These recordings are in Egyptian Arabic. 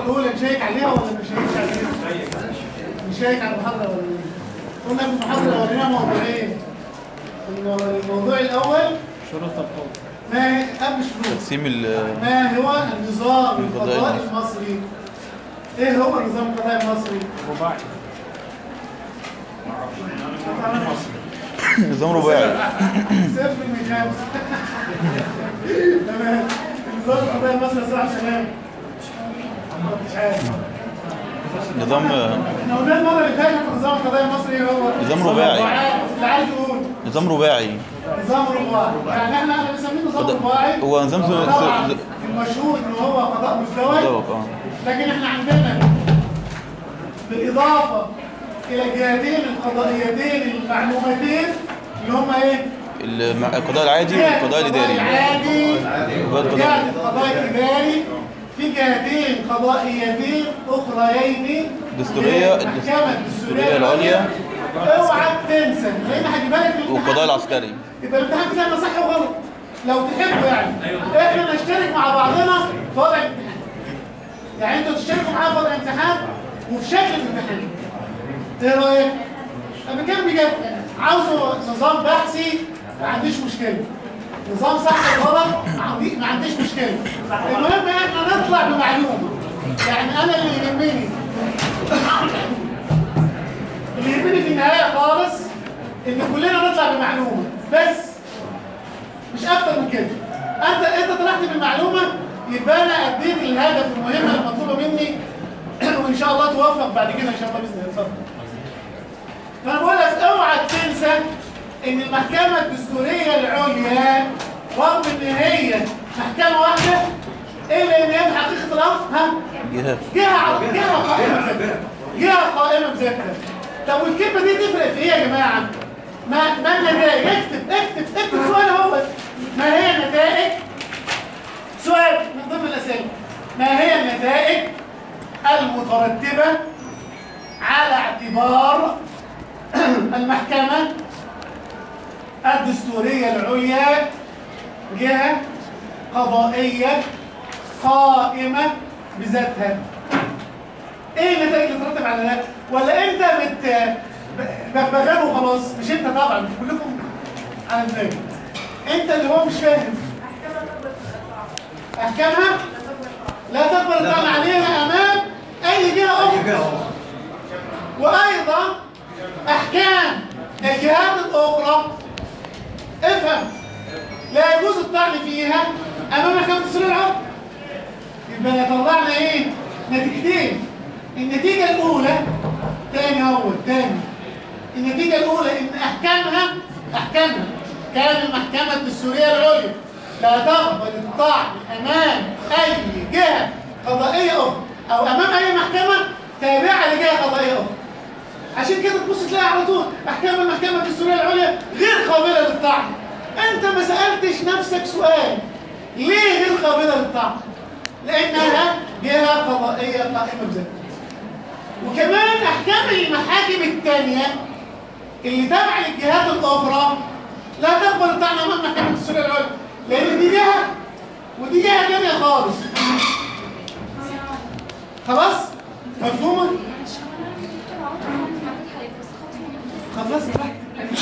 الاولى نشيك عليها ولا مش نشيك عليها؟ نشيك على المحاضره الاولانيه قلنا في المحاضره الاولانيه موضوعين الم- الموضوع الاول شروط القول ما هي قبل شروط تقسيم ال ما هو النظام القضائي القضائي المصري. المصري ايه هو النظام القضائي المصري رباعي نظام رباعي صفر من خمسة تمام النظام القضائي المصري صح سلام مش عارف نظام احنا قلنا المره اللي فاتت النظام القضائي المصري هو نظام رباعي. اللي عايز يقول نظام رباعي نظام رباعي يعني احنا احنا بنسميه نظام قضاء- رباعي هو نظام س- س- طبعا س- المشهور ان هو قضاء مزدوج دوق اه لكن احنا عندنا بالاضافه الى الجهتين القضائيتين المعلومتين اللي هم ايه؟ الم- القضاء العادي والقضاء الاداري العادي القضاء جهة القضائي القضاء الاداري في جهتين قضائيتين اخريين الدستورية- المحكمة الدستورية العليا. اوعى تنسى لان هجيبها لك في الامتحان. والقضاء العسكري يبقى الامتحان بتاعنا صح وغلط لو تحبوا يعني احنا نشترك مع بعضنا في وضع الامتحان يعني انتوا تشتركوا معايا في وضع الامتحان وفي شكل الامتحان ايه رايك؟ انا كان بجد عاوزه نظام بحثي ما عنديش مشكله نظام صح وغلط ما عندي- ما عنديش مشكله المهم احنا نطلع بمعلومه يعني انا اللي يهمني اللي يهمني في النهايه خالص ان كلنا نطلع بمعلومه بس مش اكتر من كده انت انت طلعت بالمعلومه يبقى انا اديت الهدف المهمه المطلوبه مني وان شاء الله توفق بعد كده ان شاء الله باذن الله اتفضل فانا بقول لك اوعى تنسى ان المحكمه الدستوريه العليا رغم ان هي محكمه واحده الا ان هي في حقيقه الامر ها جهات جهة جهة قائمة بذاتها جهة قائمة بذاتها طب والكلمة دي تفرق في ايه يا جماعة؟ ما ما النتائج؟ اكتب اكتب اكتب سؤال اهو ما هي النتائج؟ سؤال من ضمن الأسئلة ما هي النتائج المترتبة على اعتبار المحكمة الدستورية العليا جهة قضائية قائمة بذاتها ايه النتائج اللي ترتب على ده ولا انت بت بغبغان وخلاص مش انت طبعا مش كلكم على دماغي انت اللي هو مش فاهم احكامها لا تقبل الطعن عليها امام اي جهه اخرى وايضا احكام الجهات الاخرى افهم لا يجوز الطعن فيها امام محكمه الدستور العربي يبقى طلعنا ايه نتيجتين النتيجه الاولى تاني اهو تاني النتيجه الاولى ان احكامها احكامها كان المحكمه الدستوريه العليا لا تقبل الطعن امام اي جهه قضائيه اخرى او امام اي محكمه تابعه لجهه قضائيه اخرى عشان كده تبص تلاقي على طول احكام المحكمه الدستوريه العليا غير قابله للطعن انت ما سالتش نفسك سؤال ليه غير قابله للطعن لانها جهه قضائيه قائمه بذاتها وكمان احكام المحاكم الثانيه اللي تابعه للجهات الاخرى لا تقبل الطعن امام محكمه الدستوريه العليا لان دي جهه ودي جهه ثانيه خالص خلاص مفهومه خلاص براحتك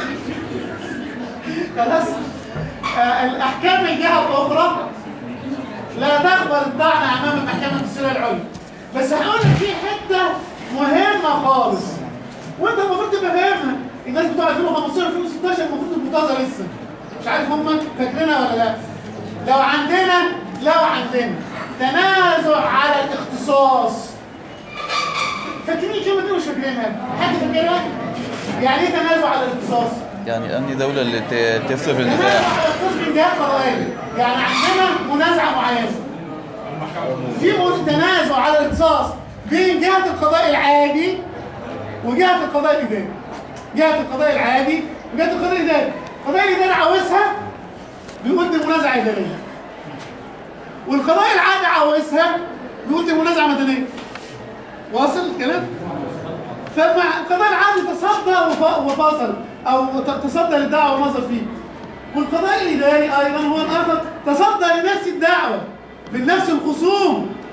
خلاص آه، الاحكام الجهه الاخرى لا تقبل الطعن امام المحكمه الدستوريه العليا بس هقول لك في حته مهمه خالص وانت المفروض تبقى فاهمها الناس بتوع 2015 2016 المفروض يبقوا طازه لسه مش عارف هم فاكرينها ولا لا لو عندنا لو عندنا تنازع على الاختصاص فاكرين الكلمه دي مش فاكرينها حد فاكرها يعني ايه تنازع على الاختصاص يعني أنهي دولة اللي ت- تفصل في تنازع النزاع على الاختصاص من جهات قضائيه يعني عندنا منازعه معينه في من- تنازع على الاختصاص بين جهه القضاء العادي وجهه القضاء الاداري جهه القضاء العادي وجهه القضاء الاداري القضاء الاداري عاوزها بيقول دي منازعه اداريه والقضاء العادي عاوزها بيقول دي منازعه مدنيه واصل الكلام فلما القضاء العادي تصدى وف- وفصل او ت- تصدى للدعوه ونظر فيه والقضاء الاداري ايضا هو الاخر تصدى لنفس الدعوه من نفس الخصوم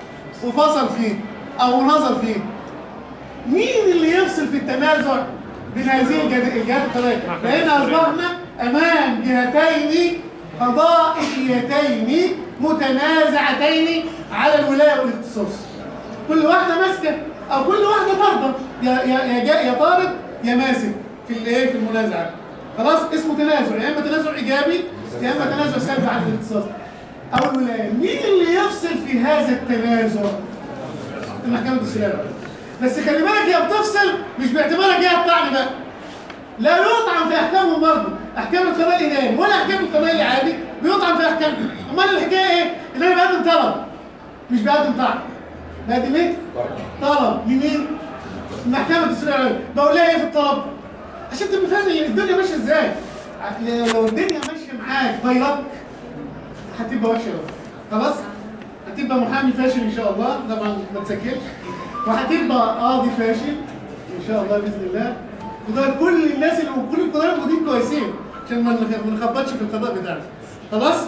وفصل فيه او نظر فيه مين اللي يفصل في التنازع بين هذه الجد- الجهات القضائيه؟ لان اصبحنا امام جهتين قضائيتين متنازعتين على الولايه والاختصاص. كل واحده ماسكه او كل واحده طارده يا يا يا جا- يا طارد يا ماسك في الايه في المنازعه. خلاص اسمه تنازع يا اما تنازع ايجابي يا اما تنازع سلبي عن الاختصاص. او الولايه، مين اللي يفصل في هذا التنازع؟ المحكمة الدستورية بس خلي بالك هي بتفصل مش باعتبارها جهة الطعن بقى لا يطعن في احكامهم برضه احكام القضاء الاداري ولا احكام القضاء العادي بيطعن في احكامهم امال الحكايه ايه؟ ان انا بقدم طلب مش بقدم طعن بقدم ايه؟ طلب لمين؟ المحكمة الدستورية بقول لها ايه في الطلب؟ عشان تبقى فاهم الدنيا ماشيه ازاي لو الدنيا ماشيه معاك بايلك هتبقى وحشه قوي خلاص هتبقى محامي فاشل ان شاء الله طبعا ما تسكتش وهتبقى قاضي فاشل ان شاء الله باذن الله وده كل الناس اللي كل القضاة الموجودين كويسين عشان ما نخ- ما نخبطش في القضاء بتاعنا خلاص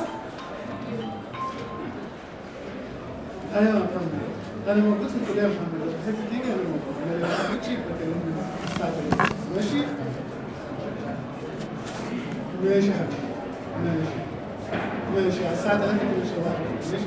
ايوه يا محمد انا موجود في الكليه يا محمد لو حسيت تيجي انا موجود ما حبيتش بكلمني الساعه 3 ماشي ماشي يا حبيبي ماشي ماشي على الساعه 3 كده ان شاء الله ماشي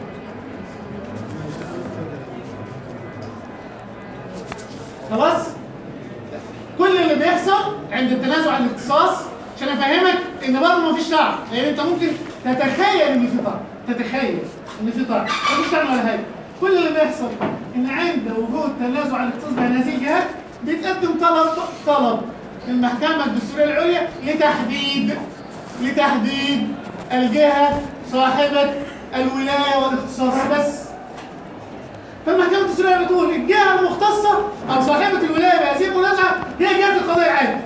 خلاص كل اللي بيحصل عند التنازع عن الاختصاص عشان افهمك ان برضه مفيش طعن لان انت ممكن تتخيل ان في طعن تتخيل ان في طعن مفيش طعن ولا حاجه كل اللي بيحصل ان عند وجود تنازع عن الاختصاص بين هذه الجهات بيتقدم طلب طلب للمحكمه الدستوريه العليا لتحديد لتحديد الجهه صاحبه الولايه والاختصاص بس فالمحكمة الدستورية بتقول الجهة المختصة أو صاحبة الولاية بهذه المنازعة هي جهة القضاء العادي.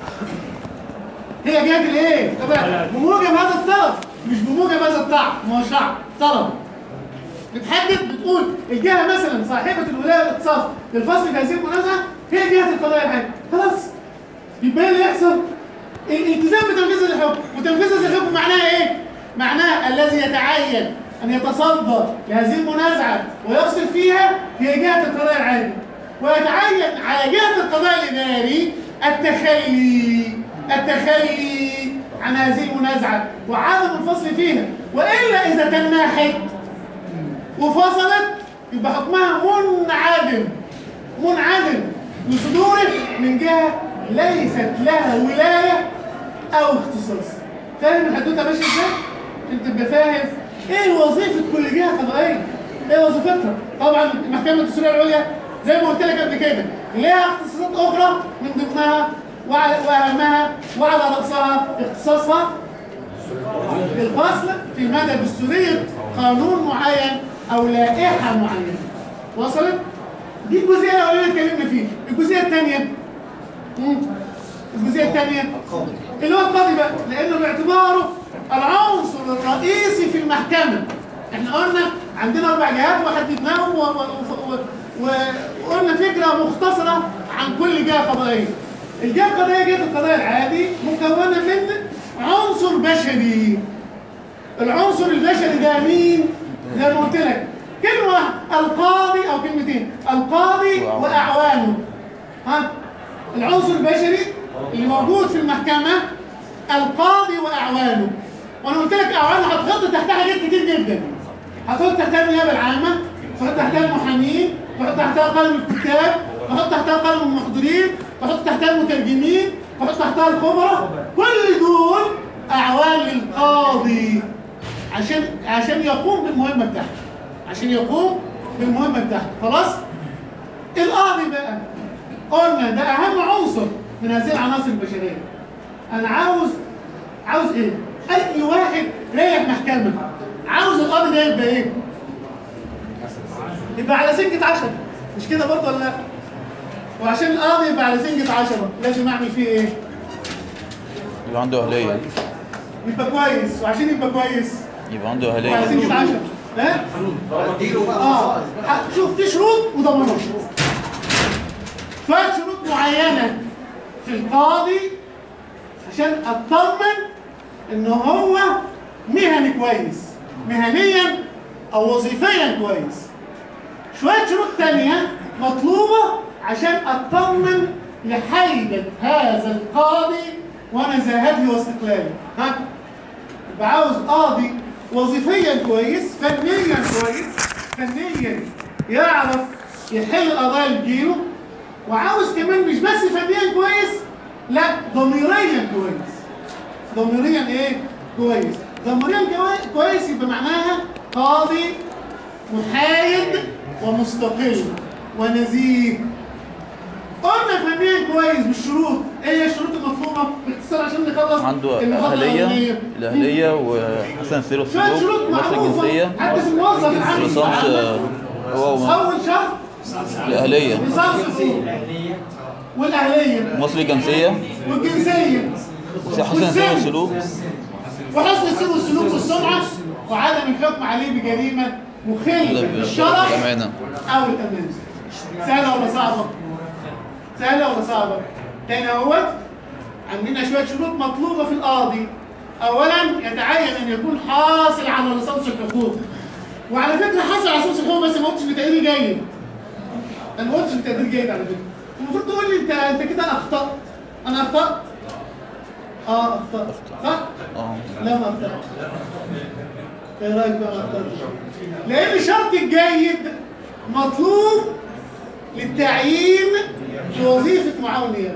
هي جهة الإيه؟ القضاء بموجب هذا الطلب مش بموجب هذا الطعن ما هو شعب طلب. بتحدد بتقول الجهة مثلا صاحبة الولاية والاختصاص للفصل في هذه المنازعة هي جهة القضاء العادي. خلاص يبقى إيه اللي يحصل؟ الالتزام بتنفيذ الحكم وتنفيذ الحكم معناها ايه؟ معناها الذي يتعين ان يتصدى لهذه المنازعه ويفصل فيها هي جهه القضاء العادي ويتعين على جهه القضاء الاداري التخلي التخلي عن هذه المنازعه وعدم الفصل فيها والا اذا تناحت وفصلت يبقى حكمها منعدم منعدم لصدوره من جهه ليست لها ولايه او اختصاص فاهم الحدوته ماشيه ازاي؟ انت تبقى فاهم ايه وظيفه كل جهه قضائيه؟ ايه وظيفتها؟ طبعا المحكمه الدستوريه العليا زي ما قلت لك قبل كده ليها اختصاصات اخرى من ضمنها وعلى- واهمها وعلى راسها اختصاصها الفصل في مدى دستورية قانون معين أو لائحة معينة وصلت؟ دي الجزئية الأولانية اللي اتكلمنا فيها، الجزئية الثانية مم. الجزئية الثانية اللي هو القاضي بقى لأنه باعتباره العنصر الرئيسي في المحكمة احنا قلنا عندنا أربع جهات وحددناهم و- و- و- و- وقلنا فكرة مختصرة عن كل جهة قضائية الجهة القضائية جهة القضاء العادي مكونة من عنصر بشري العنصر البشري ده مين؟ زي ما قلت لك كلمة واحدة القاضي أو كلمتين القاضي وأعوانه ها العنصر البشري اللي موجود في المحكمة القاضي وأعوانه وأنا قلت لك أعوانه هتحط تحتها حاجات كتير جدا هتحط تحتها النيابة العامة تحط تحتها المحامين تحط تحتها قلم الكتاب تحط تحتها قلم المحضرين تحط تحتها المترجمين تحط تحتها الخبراء كل دول أعوان للقاضي عشان عشان يقوم بالمهمة بتاعته عشان يقوم بالمهمة بتاعته خلاص القاضي بقى قلنا ده اهم عنصر من هذه العناصر البشريه انا عاوز عاوز ايه اي واحد رايح محكمه عاوز القاضي ده يبقى ايه يبقى على سنجة عشرة مش كده برضه ولا لا وعشان القاضي يبقى على سنجة عشرة لازم اعمل فيه ايه يبقى عنده أهلية يبقى كويس وعشان يبقى كويس يبقى عنده على أهلية سنجة عشرة ها اديله بقى اه ه- شوف في شروط وضمانات شويه شروط معينه في القاضي عشان اطمن ان هو مهني كويس مهنيا او وظيفيا كويس شروط تانية مطلوبة عشان اطمن لحيدة هذا القاضي ونزاهته واستقلاله ها يبقى عاوز قاضي وظيفيا كويس فنيا كويس فنيا يعرف يحل القضايا اللي تجيله وعاوز كمان مش بس فنيا كويس لا ضميريا كويس ضميريا ايه كويس ضميريا كوي- كويس يبقى معناها قاضي محايد ومستقل ونزيه قلنا فنيا كويس بالشروط ايه هي الشروط المطلوبه باختصار عشان نخلص عنده المحاضرة أهلية الأولانية. الأهلية وحسن سير شوية السلوك شروط مصر معروفة الجنسية حتى في الموظف العام ليسانس آه، هو أول شرط الأهلية ليسانس فوق والأهلية مصر الجنسية والجنسية حسن سير السلوك وحسن السير والسلوك والسمعة وعدم الحكم عليه بجريمة مخلة بالشرف الأمانة أو الأمانة سهلة ولا صعبة؟ سهلة ولا صعبة؟ تاني اهوت عندنا شوية شروط مطلوبة في القاضي أولا يتعين أن يكون حاصل على ليسانس الحقوق وعلى فكرة حاصل على ليسانس الحقوق بس ما قلتش بتقدير جيد أنا ما قلتش بتقدير جيد على فكرة المفروض تقول لي أنت أنت كده أخطأت أنا أخطأت؟ اه اخطأت صح؟ اه لا ما اخطأتش ايه رايك بقى ما اخطأتش؟ لأن الشرط الجيد مطلوب للتعيين في وظيفة معاون نيابة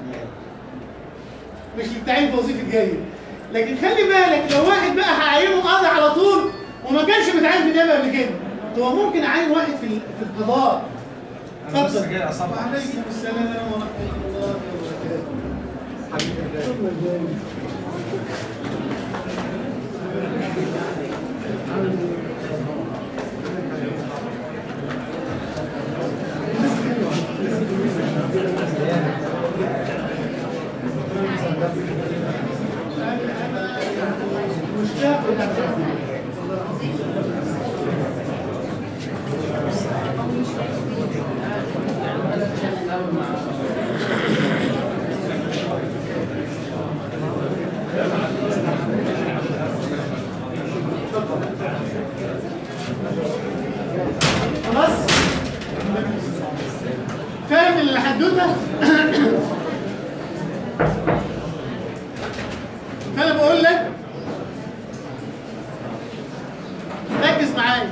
مش للتعيين في وظيفة جيد لكن خلي بالك لو واحد بقى هعينه قاضي على طول وما كانش متعين في النيابة قبل كده هو ممكن اعين واحد في في القضاء اتفضل وعليكم السلام ورحمة الله وبركاته خلاص فاهم الحدوته فانا بقول لك ركز معايا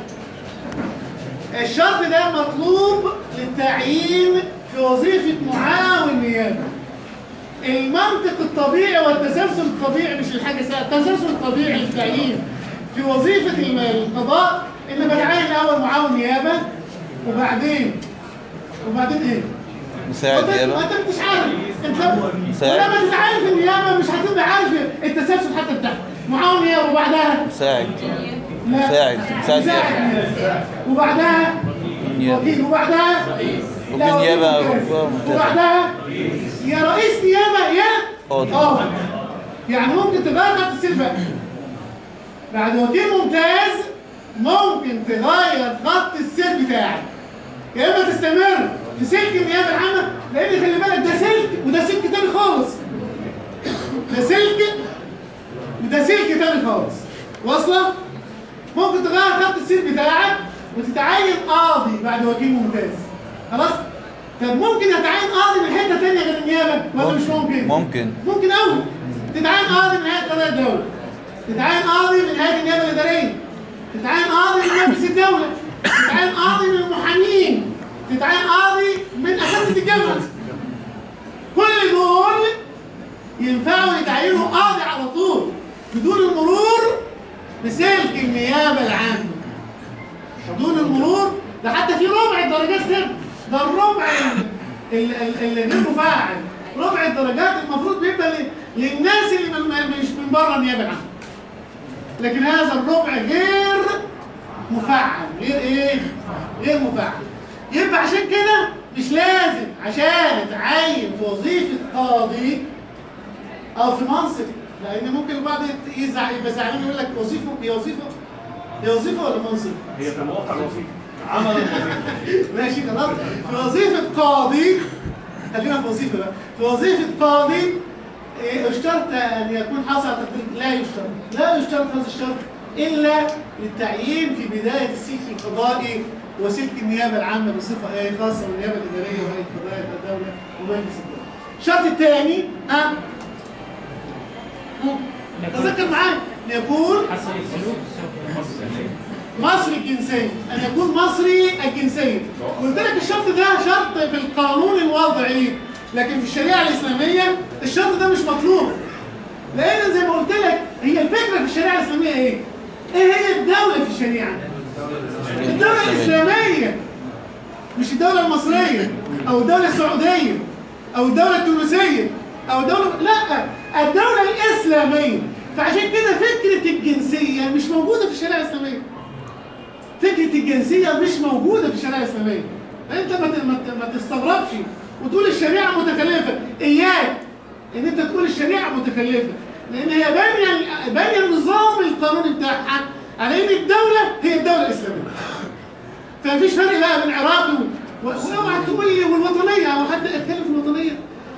الشرط ده مطلوب للتعيين في وظيفة معاون نيابة المنطق الطبيعي والتسلسل الطبيعي مش الحاجة سهلة التسلسل الطبيعي للتعيين في وظيفة الم- القضاء إن بتعين الأول معاون نيابة وبعدين وبعدين إيه؟ مساعد وأنت- نيابة وأنت مش عارف أنت مساعد. ولما تتعين في النيابة مش هتبقى عارف التسلسل حتى بتاعها معاون نيابة وبعدها مساعد لا. مساعد. مساعد مساعد. وبعدها نيابة. وكيل وبعدها وكيل لا، وكيل نيابة ممتاز. ممتاز. وبعدها يا رئيس نيابة يا قاضي. قاضي يعني ممكن تغير خط السير بقى بعد وكيل ممتاز ممكن تغير خط السير بتاعك يا اما تستمر في سلك النيابه العامه لان خلي بالك ده سلك وده سلك تاني خالص ده سلك وده سلك تاني خالص واصله ممكن تغير خط السير بتاعك وتتعين قاضي بعد وكيل ممتاز خلاص طب ممكن اتعين قاضي من حته تانية غير النيابه ولا مش ممكن ممكن ممكن قوي تتعين قاضي من هيئه قضاء الدوله تتعين قاضي من هيئه النيابه الاداريه تتعين قاضي من مجلس الدوله تتعين قاضي من المحامين تتعين قاضي من اساتذه الجامعه كل دول ينفعوا يتعينوا قاضي على طول بدون المرور بسلك النيابه العامه بدون المرور ده حتى في ربع الدرجات كده ده الربع ال- ال- ال- اللي غير مفاعل ربع الدرجات المفروض بيبقى ل- للناس اللي من من- مش من بره النيابه العامه لكن هذا الربع غير مفعل غير ايه؟ غير مفعل يبقى عشان كده مش لازم عشان اتعين في وظيفه قاضي او في منصب لان ممكن البعض يت- يزعل يبقى زعلان يقول لك وظيفه هي وظيفه هي وظيفه ولا منصب؟ هي في مواقع الوظيفه عمل الوظيفه ماشي خلاص في وظيفة قاضي خلينا في وظيفة بقى في وظيفة قاضي إيه، اشترط أن يكون حاصل على تقدير لا يشترط لا يشترط هذا الشرط إلا للتعيين في بداية السلك القضائي وسلك النيابه العامه بصفه ايه خاصه والنيابه الاداريه وهيئه قضايا الدوله ومجلس الدوله. الشرط الثاني ها تذكر معايا ان يكون حسب السلوك سوف يمثل مصري الجنسية أن يكون مصري الجنسية قلت لك الشرط ده شرط في القانون الوضعي لكن في الشريعة الإسلامية الشرط ده مش مطلوب لأن زي ما قلت لك هي الفكرة في الشريعة الإسلامية إيه؟ إيه هي الدولة في الشريعة؟ الدولة الإسلامية مش الدولة المصرية أو الدولة السعودية أو الدولة التونسية أو الدولة لا الدولة الإسلامية فعشان كده فكرة الجنسية مش موجودة في الشريعة الإسلامية فكرة الجنسية مش موجودة في الشريعة الإسلامية أنت ما ت- ما ت- ما تستغربش وتقول الشريعة متكلفة إياك إن أنت تقول الشريعة متكلفة لأن هي بانية بانية النظام القانوني بتاعها على إن الدولة هي الدولة الإسلامية فمفيش فرق بقى بين عراقي و- واوعى تقول لي والوطنية أو حد اتكلم في الوطنية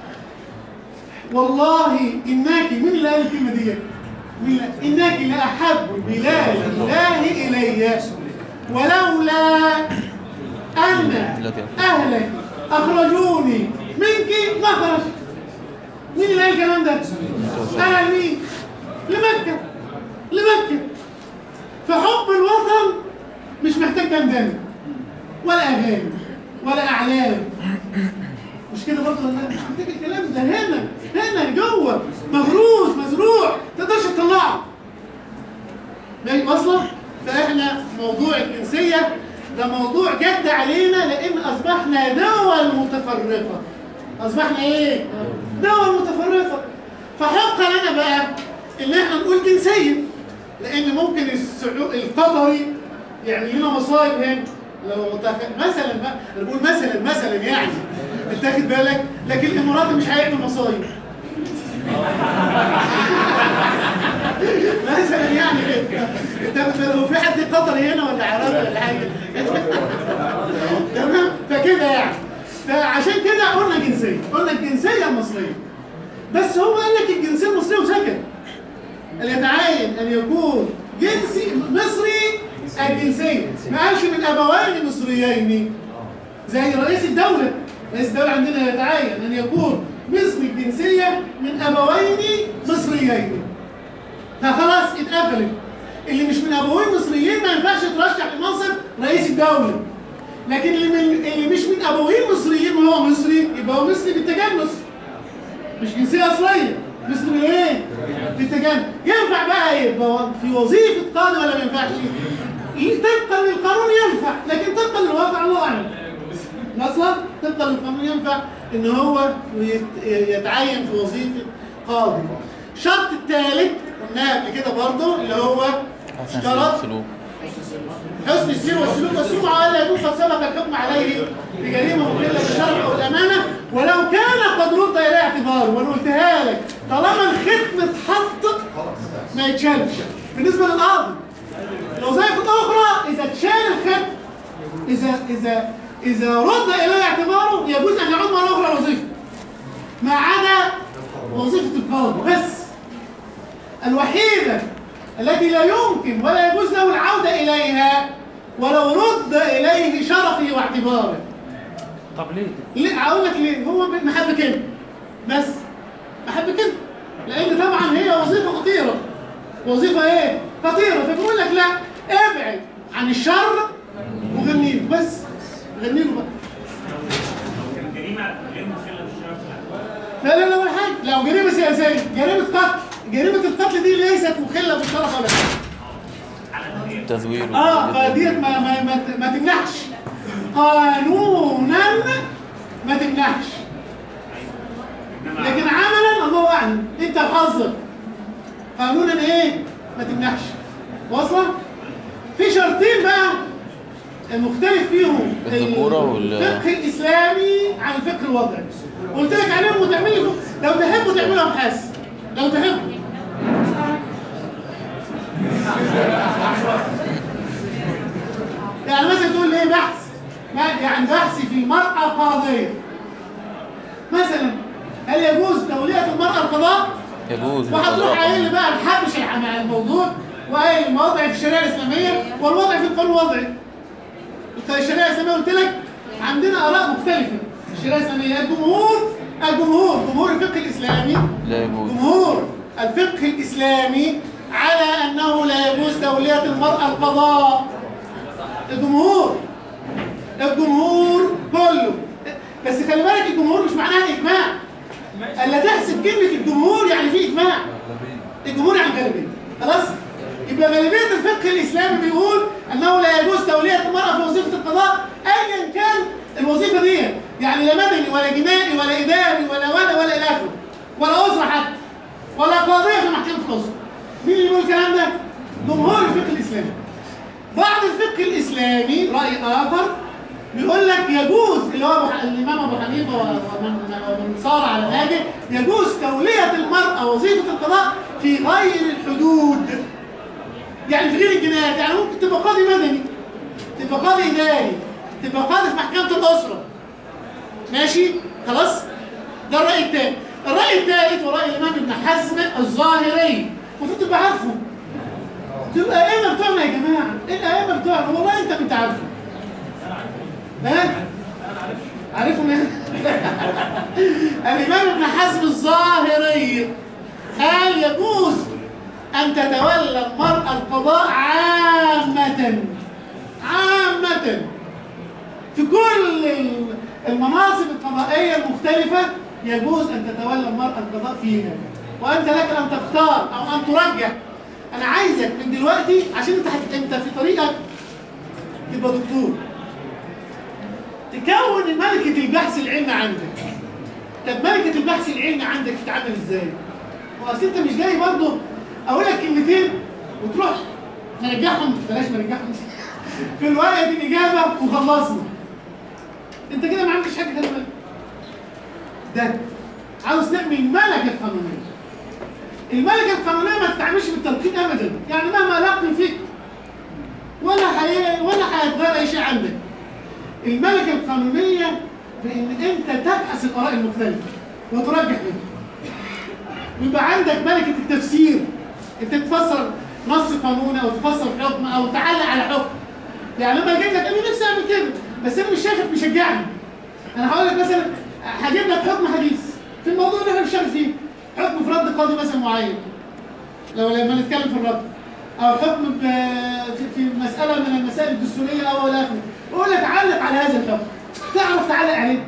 والله إنك مين اللي قال الكلمة دي؟ مين اللي- إنك لأحب بلاد الله إلي ولولا أن أهلك أخرجوني منك ما خرجت مين اللي قال الكلام ده؟ أهل مين؟ لمكة لمكة فحب الوطن مش محتاج دندنة ولا أغاني ولا أعلام مش كده برضه ولا لا؟ مش محتاج الكلام ده هنا هنا جوه مغروس مزروع تقدرش تطلعه ماشي واصله؟ فاحنا موضوع الجنسيه ده موضوع جد علينا لان اصبحنا دول متفرقه اصبحنا ايه؟ دول متفرقه فحق لنا بقى ان احنا نقول جنسيه لان ممكن السعو... القطري يعني لنا مصايب هنا لو تاخد مثلا بقى انا بقول مثلا مثلا يعني انت تاخد بالك لكن الاماراتي مش هيعمل مصايب مثلا يعني كده انت بت- هو في حد قطري هنا ولا عراقي ولا حاجه تمام فكده يعني فعشان كده قلنا جنسيه قلنا الجنسيه المصريه بس هو قال لك الجنسيه المصريه وسكت أن يتعين أن يكون جنسي مصري الجنسية ما قالش من أبوين مصريين زي رئيس الدولة رئيس الدولة عندنا يتعين أن يكون مصري الجنسية من أبوين مصريين فخلاص اتقفلت اللي مش من أبوين مصريين ما ينفعش يترشح لمنصب رئيس الدولة لكن اللي, من اللي مش من أبوين مصريين وهو مصري يبقى هو مصري بالتجنس مش جنسية أصلية مثل ايه؟ بالتجنب ينفع بقى يبقى في وظيفة قاضي ولا ما ينفعش؟ طبقا للقانون ينفع لكن طبقا للواقع الله أعلم اصلا طبقا للقانون ينفع ان هو يت- يتعين في وظيفة قاضي الشرط الثالث قلناه قبل كده برضه اللي هو حسن اشترط السلوك حسن السير والسلوك والسمعة ألا يكون قد سبق الحكم عليه بجريمة مخلة بالشرع أو الأمانة ولو كان قد رد إليه اعتباره وأنا قلتها لك طالما الختم اتحط ما يتشالش بالنسبة للقاضي الوظائف الأخرى إذا اتشال الختم إذا إذا إذا رد إليه اعتباره يجوز أن يعود مرة أخرى وظيفة ما عدا وظيفة القاضي بس الوحيدة التي لا يمكن ولا يجوز له العودة إليها ولو رد إليه شرفه واعتباره طب ليه؟ ليه أقول لك ليه هو محب كده بس محب كده لأن طبعا هي وظيفة خطيرة وظيفة إيه؟ خطيرة فبيقول لك لا ابعد عن الشر وغني له بس غني له بقى الجريمه غير مخله بالشرف لا لا لا ولا حاجة لو جريمة سياسية جريمة قتل جريمة القتل دي ليست مخلة بالشرف ولا حاجة تزوير اه فديت ما ما ما, ت- ما تمنعش قانونا ما تمنعش لكن عملا الله اعلم انت وحظك قانونا ايه ما تمنعش واصله في شرطين بقى مختلف فيهم الذكورة وال- الفقه الاسلامي عن الفقه الوضعي قلت لك عليهم وتعمل لي فقه. لو تحبوا تعملوا ابحاث لو تحبوا يعني مثلا تقول لي ايه بحث ما يعني بحث في مرأة قاضية مثلا هل يجوز تولية المرأة القضاء؟ يجوز وهتروح قايل لي بقى الحبش مع الموضوع وقايل المواضع في الشريعة الإسلامية والوضع في القانون الوضعي الشريعه الاسلاميه قلت لك عندنا اراء مختلفه الشريعه الاسلاميه الجمهور الجمهور جمهور الفقه الاسلامي لا يجوز جمهور الفقه الإسلامي على أنه لا يجوز تولية المرأة القضاء الجمهور الجمهور كله بس خلي بالك الجمهور مش معناها إجماع ألا تحسب كلمة الجمهور يعني في إجماع الجمهور يعني غالبية خلاص يبقى غالبية الفقه الإسلامي بيقول أنه لا يجوز تولية المرأة في وظيفة القضاء أيا كان الوظيفة دي يعني لا مدني ولا جنائي ولا إداري ولا ولا ولا إلى آخره ولا أسرة حتى ولا قاضية في محكمة الأسرة مين اللي بيقول الكلام ده؟ جمهور الفقه الإسلامي بعض الفقه الإسلامي رأي آخر بيقول لك يجوز اللي هو أبو- الإمام أبو حنيفة ومن ومن صار على هذه يجوز تولية المرأة وظيفة القضاء في غير الحدود يعني في غير الجنايات يعني ممكن تبقى قاضي مدني تبقى قاضي إداري تبقى قاضي في محكمة الأسرة ماشي خلاص ده الرأي الثاني الرأي الثالث ورأي الإمام ابن حزم الظاهري المفروض تبقى عارفه تبقى الأئمة بتوعنا يا جماعة إيه الأئمة بتوعنا والله أنت كنت عارفه ها؟ عارفهم ايه؟ الإمام ابن حزم الظاهري قال يجوز أن تتولى المرأة القضاء عامة عامة في كل ال- المناصب القضائية المختلفة يجوز أن تتولى المرأة القضاء فيها وأنت لك أن تختار أو أن ترجح أنا عايزك من دلوقتي عشان أنت هت- أنت في طريقك تبقى دكتور تكون ملكة البحث العلمي عندك طب ملكة البحث العلمي عندك تتعامل ازاي؟ واصل انت مش جاي برضه اقول لك كلمتين وتروح نرجعهم بلاش نرجعهم في الورقة دي الإجابة وخلصنا انت كده ما عملتش حاجة خلي بالك ده عاوز نعمل ملكة قانونية الملكة القانونية ما تتعاملش بالتلقين أبدا يعني مهما لقن فيك ولا حي... ولا هيتغير أي شيء عندك الملكة القانونية بإن أنت تبحث الآراء المختلفة وترجح بينها ويبقى عندك ملكة التفسير أنت تفسر نص قانوني أو تفسر حكم أو تعلق على حكم يعني لما أجيب لك أنا نفسي أعمل كده بس أنا مش شايفك مشجعني أنا هقول لك مثلا هجيب لك حكم حديث في الموضوع اللي احنا بنشتغل فيه حكم في رد قاضي مثلا معين لو لما نتكلم في الرد او حكم ب- في- في مساله من المسائل الدستوريه او الى اخره اقول لك علق على هذا الحكم تعرف تعلق عليه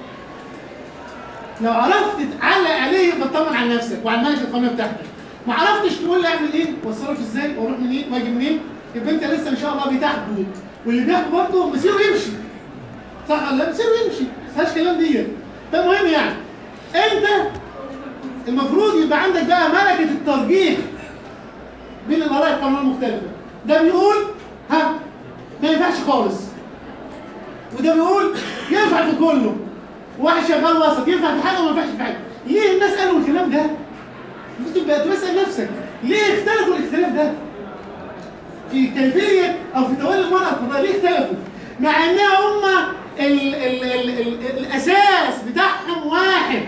لو عرفت تعلق عليه يبقى تطمن على نفسك وعلى الملكه القانونيه بتاعتك ما عرفتش تقول لي اعمل ايه واتصرف ازاي واروح منين واجي منين يبقى انت لسه ان شاء الله بتحبو واللي بيحبو برضه مصيره يمشي صح ولا لا مصيره يمشي ما فيهاش كلام ديت فالمهم يعني انت المفروض يبقى عندك بقى ملكه الترجيح بين الاراء القانونيه المختلفه ده بيقول ها ما ينفعش خالص وده بيقول ينفع في كله واحد شغال وسط ينفع في حاجه وما ينفعش في حاجه ليه الناس قالوا الكلام ده المفروض تبقى تسال نفسك ليه اختلفوا الاختلاف ده في كيفيه او في تولي المراه القضاء ليه اختلفوا مع انها هم ال ال ال ال الاساس بتاعهم واحد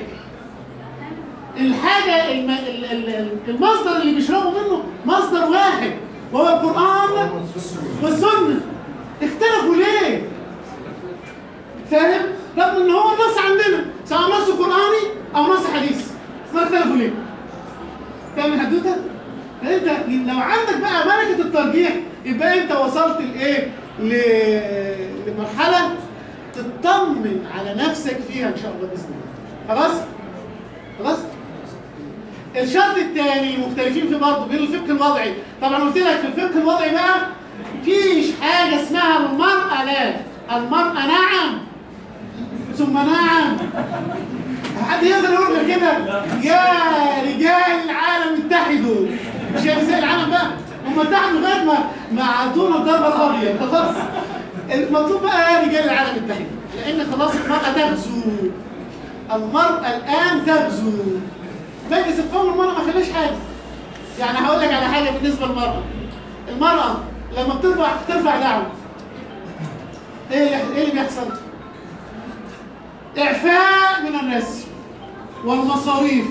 الحاجة الم... ال- ال- ال- المصدر اللي بيشربوا منه مصدر واحد وهو القرآن والسنة اختلفوا ليه؟ فاهم؟ رغم ان هو النص عندنا سواء نص قرآني او نص حديث ما اختلفوا ليه؟ فاهم الحدوتة؟ انت لو عندك بقى ملكة الترجيح يبقى انت وصلت لايه؟ ل- لمرحلة تطمن على نفسك فيها ان شاء الله باذن الله. خلاص؟ خلاص؟ الشرط الثاني مختلفين في برضه بين الفقه الوضعي طبعا قلت لك في الفقه الوضعي بقى مفيش حاجه اسمها المراه لا المراه نعم ثم نعم حد يقدر يقول غير كده يا رجال العالم اتحدوا مش يا نساء العالم بقى هم اتحدوا لغايه ما ما عطونا الضربه القاضيه خلاص المطلوب بقى يا رجال العالم اتحدوا لان خلاص المراه تغزو المراه الان تغزو مجلس القوم المرأة ما خلاش حاجة يعني هقول لك على حاجة بالنسبة للمرأة المرأة لما بترفع ترفع دعوة ايه اللي ايه اللي بيحصل؟ إعفاء من الرسم والمصاريف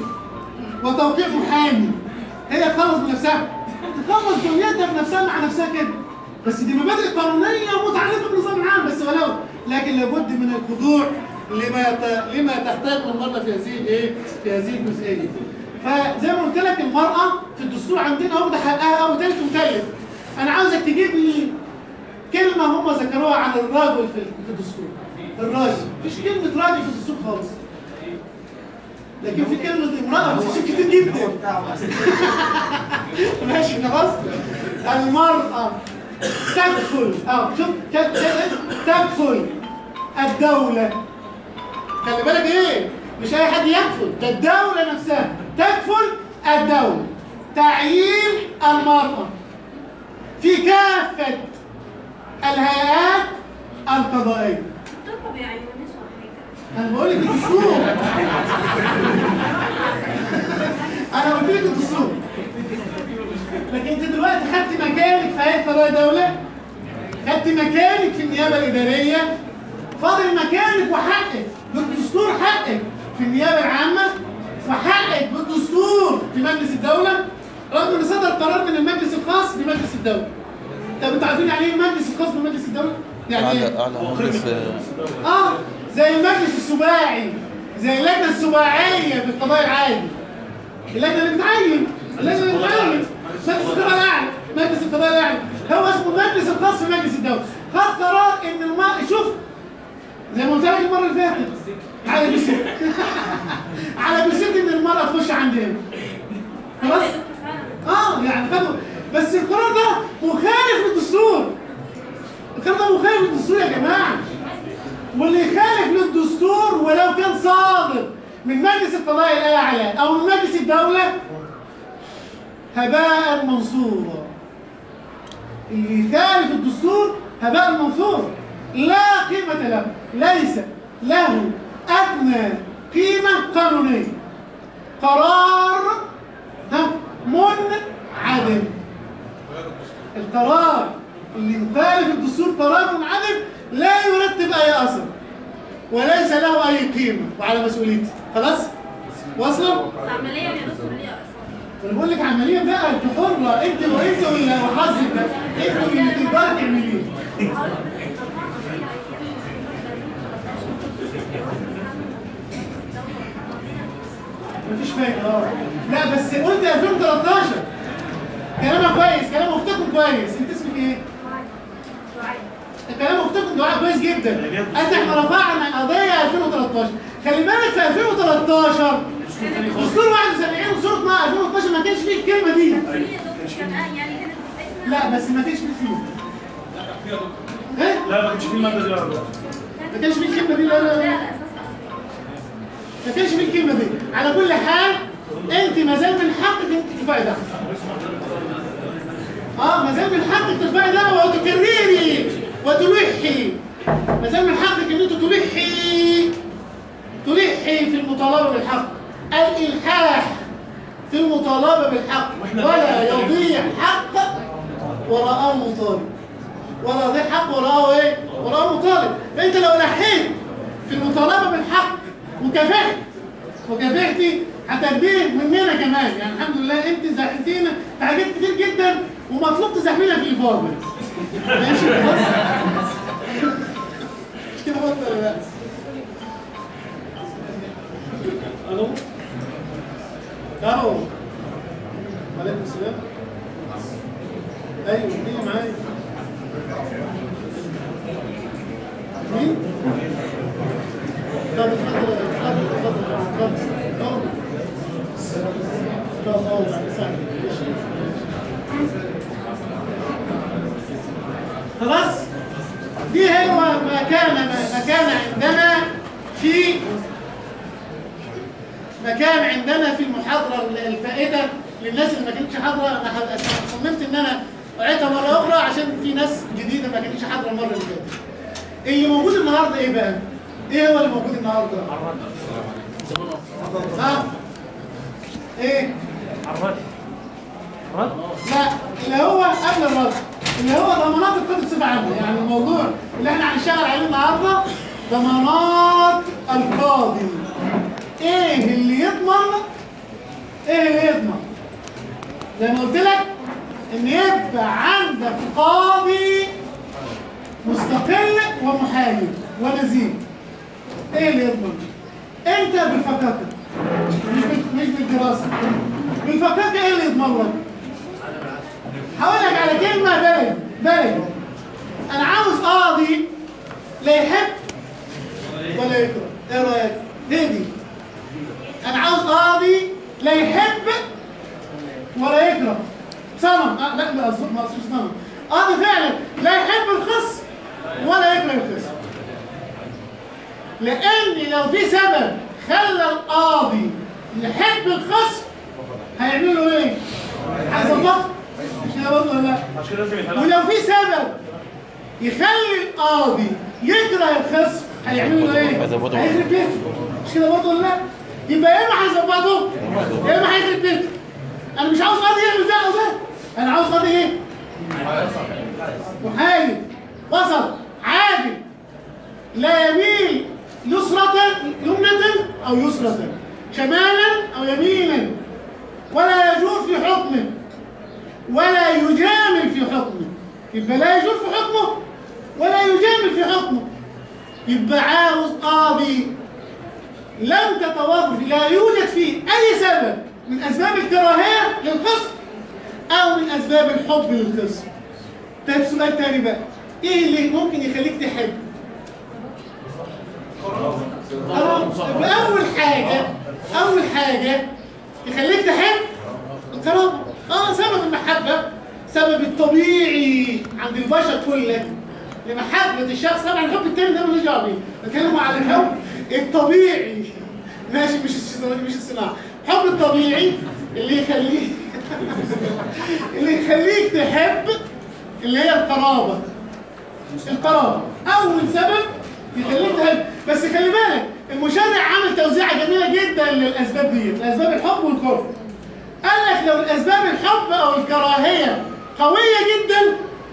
وتوقيع محامي هي تخلص بنفسها تخلص دنيتها بنفسها مع نفسها كده بس دي مبادئ قانونيه متعلقه بالنظام العام بس ولو لكن لابد من الخضوع لما ت... لما تحتاجه المراه في هذه الايه؟ في هذه الجزئيه. فزي ما قلت لك المراه في الدستور عندنا واخده حقها او تالت وتالت. انا عاوزك تجيب لي كلمه هم ذكروها عن الرجل في في الدستور. الراجل، مفيش كلمه راجل في الدستور خالص. لكن في كلمه امراه في الدستور كتير جدا. ماشي خلاص المرأة تكفل اه شوف كده تكفل الدولة خلي بالك ايه مش اي حد يكفل ده الدولة نفسها تكفل الدولة تعيين المرأة في كافة الهيئات القضائية طب يعني مش حاجه انا بقول لك الدستور انا قلت لك الدستور لكن انت دلوقتي خدت مكانك في هيئه قضاء دوله خدت مكانك في النيابه الاداريه فاضل مكانك وحقك بالدستور حقك في النيابه العامه وحقك بالدستور في مجلس الدوله رغم ان صدر قرار من المجلس الخاص بمجلس الدوله طب انتوا عارفين يعني ايه المجلس الخاص بمجلس الدوله؟ يعني ايه؟ اعلى اعلى مجلس اه زي المجلس السباعي زي اللجنه السباعيه في القضاء العادي اللجنه اللي بتعين اللجنه اللي بتعين مجلس القضاء الاعلى مجلس القضاء الاعلى هو اسمه المجلس الخاص بمجلس الدوله خد قرار ان الماء شوف زي ما قلت لك المره اللي فاتت على بسيط على بسيط ان المراه تخش عندنا خلاص اه يعني خدوا بس القرار ده مخالف للدستور القرار ده مخالف للدستور يا جماعه واللي يخالف للدستور ولو كان صادر من مجلس القضاء الاعلى او من مجلس الدوله هباء منصورا اللي يخالف الدستور هباء منصورا لا قيمه له ليس له ادنى قيمه قانونيه قرار ها منعدم القرار اللي يخالف الدستور قرار منعدم لا يرتب اي اثر وليس له اي قيمه وعلى مسؤوليتي خلاص واصله عمليا يا دكتور ليه اثر انا بقول لك عمليا بقى انت حره انت وانت ولا وحظك ده انت اللي تقدري تعمليه مفيش فايده اه لا بس قلت 2013 كلامك كويس كلام اختكم كويس انت اسمك ايه؟ كلام اختكم دعاء كويس جدا انت احنا رفعنا قضيه 2013 خلي بالك في 2013 دستور 71 وصوره 2012 ما كانش فيه الكلمه دي يعني كانت بتاعتنا لا بس ما كانش فيه فيه ايه؟ لا ما كانش في الماده دي ولا ما كانش فيه الكلمه دي لا لا لا لا لا اساس ما كانش فيه الكلمه دي على كل حال انت ما زال من حقك انت ترفعي ده اه ما زال من حقك ترفعي ده وتكرري وتلحي ما زال من حقك ان انت تلحي تلحي في المطالبه بالحق الالحاح في المطالبه بالحق ولا يضيع حق وراءه مطالب ولا يضيع حق وراءه ايه؟ وراءه مطالب انت لو لحيت في المطالبه بالحق وكافحت وكافحتي هتاخديه مننا كمان يعني الحمد لله انت زحمتينا في حاجات كتير جدا ومطلوب تزحمينا في الفاضل ماشي خلاص كده برضه ولا لا؟ الو الو وعليكم السلام ايوه مين اللي معايا مين؟ طب اتفضل اتفضل اتفضل اتفضل اتفضل اتفضل بعد ساعة. خلاص دي هو ما كان ما كان عندنا في ما كان عندنا في المحاضرة الفائتة للناس اللي ما كانتش حاضرة أنا ح- صممت إن أنا أعيدها مرة أخرى عشان في ناس جديدة ما كانتش حاضرة المرة اللي فاتت. اللي موجود النهاردة إيه بقى؟ إيه هو اللي موجود النهاردة؟ ها؟ إيه؟ الرد الرد لا اللي هو قبل الرد اللي هو ضمانات القيد بصفة عامة يعني الموضوع اللي احنا هنشتغل عليه النهارده ضمانات القاضي ايه اللي يضمن ايه اللي يضمن زي ما قلت لك ان يبقى عندك قاضي مستقل ومحايد ونزيه ايه اللي يضمن انت بالفكاكه مش بال- مش بالدراسه بالفكاكه ايه اللي يضمن لك هقول لك على كلمه بلد بلد انا عاوز قاضي لا يحب ولا يكره ايه رايك ليه دي انا عاوز قاضي لا يحب ولا يكره صنم آه لا لا أقصد- ما اقصدش صنم قاضي فعلا لا يحب الخصم ولا يكره الخصم لان لو في سبب خلى القاضي يحب الخصم هيعملوا ايه؟ هيظبطه مش كده برضه ولا لا؟ عشان كده لازم يتحل ولو في سبب يخلي القاضي يكره الخصم هيعملوا ايه؟ هيظبطه. هيخرب بيته مش كده برضه ولا لا؟ يبقى يا اما هيظبطه يا اما هيخرب بيته انا مش عاوز قاضي يعمل ده او ده انا عاوز قاضي ايه؟ محايد وسط عادل لا يميل يسرة يمنة أو يسرة شمالا أو يمينا ولا يجور في حكمه ولا يجامل في حكمه يبقى لا يجور في حكمه ولا يجامل في حكمه يبقى عاوز قاضي لم تتوافر لا يوجد فيه أي سبب من أسباب الكراهية للخصم أو من أسباب الحب للخصم طيب سؤال تاني بقى إيه اللي ممكن يخليك تحب؟ أه، أول حاجة أول حاجة يخليك تحب الكرامة اه سبب المحبة سبب الطبيعي عند البشر كله لمحبة الشخص طبعا الحب التاني ده ملوش دعوة بيه بتكلم على الحب الطبيعي ماشي مش الصناعي مش الصناعة الحب الطبيعي اللي يخليك اللي يخليك تحب اللي هي القرابة القرابة أول سبب يخليك تحب بس خلي بالك المشرع عامل توزيعة جميلة جدا للأسباب دي الأسباب الحب والكره قال لك لو الأسباب الحب أو الكراهية قوية جدا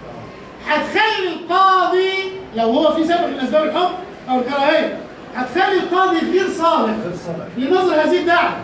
هتخلي القاضي لو هو في سبب من أسباب الحب أو الكراهية هتخلي القاضي غير صالح لنظر هذه الدعوة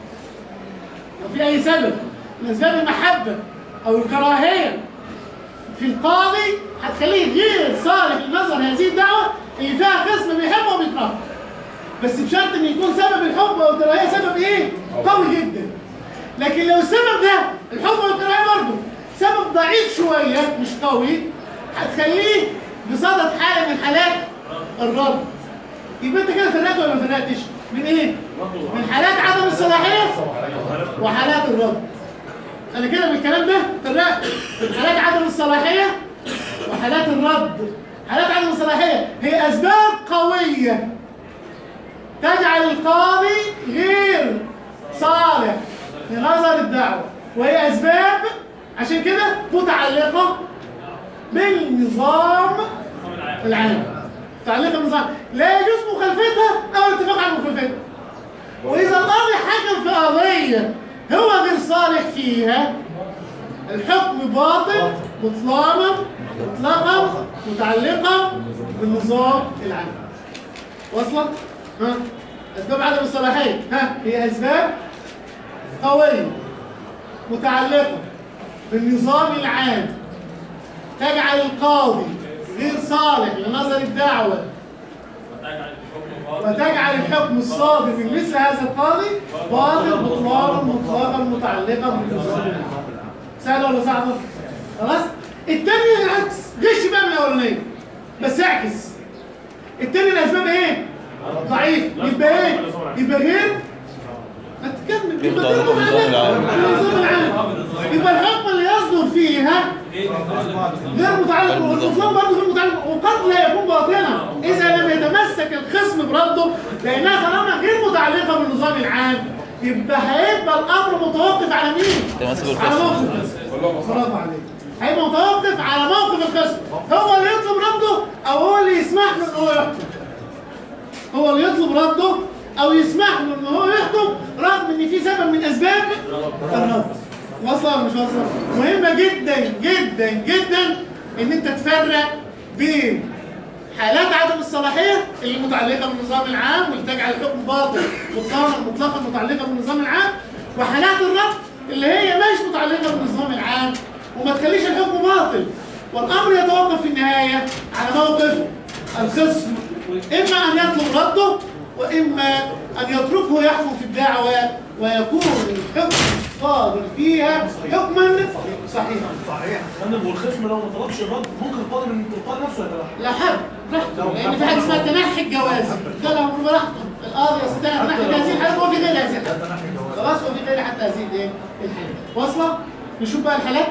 لو في أي سبب من أسباب المحبة أو الكراهية في القاضي هتخليه غير صالح لنظر هذه الدعوة اللي فيها قسم بيحبه وبيكرهه بس بشرط ان يكون سبب الحب او الكراهيه سبب ايه؟ قوي جدا. لكن لو السبب ده الحب والكراهيه برضه سبب ضعيف شويه مش قوي هتخليه بصدد حاله من حالات الرد. يبقى انت كده فرقت ولا ما فرقتش؟ من ايه؟ من حالات عدم الصلاحيه وحالات الرد. انا كده بالكلام ده فرقت من حالات عدم الصلاحيه وحالات الرد. حالات عدم الصلاحيه هي اسباب قويه تجعل القاضي غير صالح في نظر الدعوة وهي أسباب عشان كده متعلقة بالنظام العام متعلقة بالنظام لا يجوز مخالفتها أو الاتفاق على مخالفتها وإذا القاضي حكم في قضية هو غير صالح فيها الحكم باطل بطلانا مطلقا متعلقة بالنظام العام وصلت؟ ها؟ أسباب عدم الصلاحية ها؟ هي أسباب قوية متعلقة بالنظام العام تجعل القاضي غير صالح لنظر الدعوة وتجعل الحكم الصادر من مثل هذا القاضي باطل بطلانا مطلقا متعلقا بالنظام العام سهل ولا صعب؟ خلاص؟ التاني العكس غش بقى من الأولانية بس اعكس التاني الأسباب إيه؟ ضعيف يبقى ايه؟ يبقى غير ما تكمل يبقى غير بالنظام العام. النظام العام يبقى الحكم اللي يصدر فيها غير متعلق والنظام برضه غير متعلق وقد لا يكون باطلا اذا لم يتمسك الخصم برده لانها طالما غير متعلقه بالنظام العام يبقى هيبقى الامر متوقف على مين؟ تمسك على بالخصم. موقف الخصم برافو عليك هيبقى متوقف على موقف الخصم هو اللي يطلب رده او هو اللي يسمح له ان هو يحكم هو اللي يطلب رده او يسمح له ان هو يحكم رغم ان في سبب من اسباب الرد واصله ولا مش واصله مهمه جدا جدا جدا ان انت تفرق بين حالات عدم الصلاحيه اللي متعلقه بالنظام العام واللي تجعل الحكم باطل مطلقا مطلقا متعلقه بالنظام العام وحالات الرد اللي هي مش متعلقه بالنظام العام وما تخليش الحكم باطل والامر يتوقف في النهايه على موقف الخصم اما ان يطلب رده واما ان يتركه يحكم في الدعوه ويكون الحكم الصادر فيها حكما صحيحا صحيح فندم والخصم لو ما طلبش الرد ممكن القاضي من تلقاء نفسه يتلاحق لا حد براحته لان في حاجه اسمها تنحي الجوازي ده لو براحته القاضي يستطيع تنحي هذه الحالات وفي غير هذه الحالات خلاص وفي غير حتى هذه الايه الحالات واصله نشوف بقى الحالات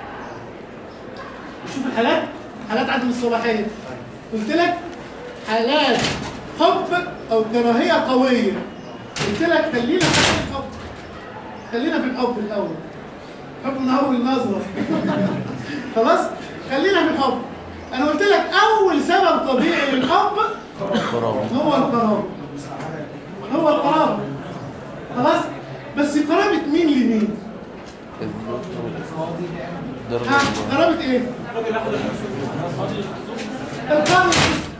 نشوف الحالات حالات عدم الصلاحيه قلت لك حالات حب او كراهيه قويه قلت لك خلينا في الحب خلينا في الحب الاول حب من اول نظره خلاص خلينا في الحب انا قلت لك اول سبب طبيعي للحب قرابة هو القرابه هو القرابه خلاص بس قرابه مين لمين درجة ها قرابه ايه القرابه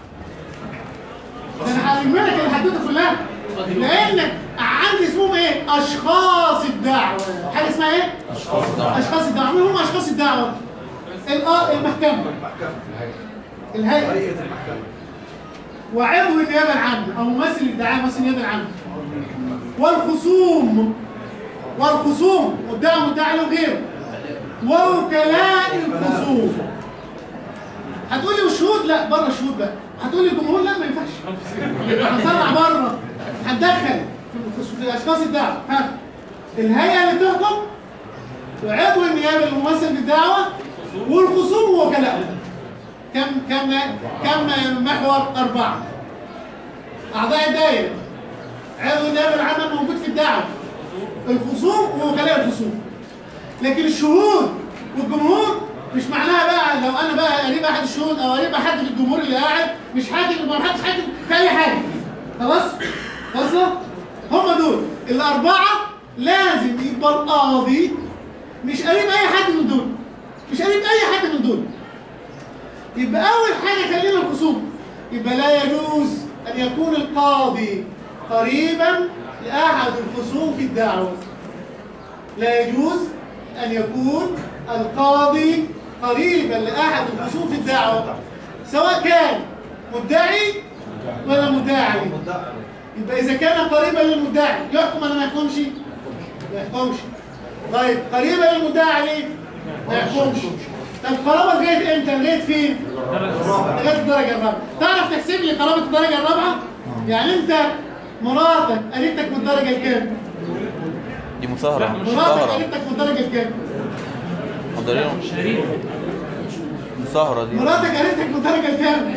ده انا هعلمك الحدوته كلها لانك عندي اسمهم ايه اشخاص الدعوه حاجه اسمها ايه اشخاص الدعوه مين هم اشخاص الدعوه الآ- المحكمه الهيئه هيئه المحكمه وعضو النيابه العامه او ممثل الدعايه ممثل النيابه العامه والخصوم والخصوم والدعوه مدعي له غيره ووكلاء الخصوم هتقول لي والشهود لا بره الشهود بقى هتقول لي الجمهور لا ما ينفعش هنطلع بره هندخل في في اشخاص الدعوه ها الهيئه اللي تحكم وعضو النيابه الممثل في الدعوه والخصوم ووكلاء كم كم كم محور اربعه اعضاء الدائره عضو النيابه العامه موجود في الدعوه الخصوم ووكلاء الخصوم لكن الشهود والجمهور مش معناها بقى لو انا بقى قريب احد الشهود او قريب احد في الجمهور اللي قاعد مش حاكم ما حدش حاكم في اي حاجه خلاص واصله هم دول الاربعه لازم يبقى القاضي مش قريب اي حد من دول مش قريب اي حد من دول يبقى اول حاجه خلينا الخصوم يبقى لا يجوز ان يكون القاضي قريبا لاحد الخصوم في الدعوه لا يجوز أن يكون القاضي قريبا لأحد الخصوم في الدعوة سواء كان مدعي ولا مدعي يبقى إذا كان قريبا للمدعي يحكم ولا ما يحكمش؟ ما يحكمش طيب قريبا للمدعي ليه؟ ما يحكمش طب قرابة لغاية امتى؟ لغاية فين؟ لغاية الدرجة الرابعة تعرف تحسب لي قرابة الدرجة الرابعة؟ يعني أنت مراتك قريبتك من الدرجة الكام؟ دي مثارة مراتك مثارة قريبتك من الدرجة الكام؟ حضرين مثارة دي مراتك قريبتك من الدرجة الكام؟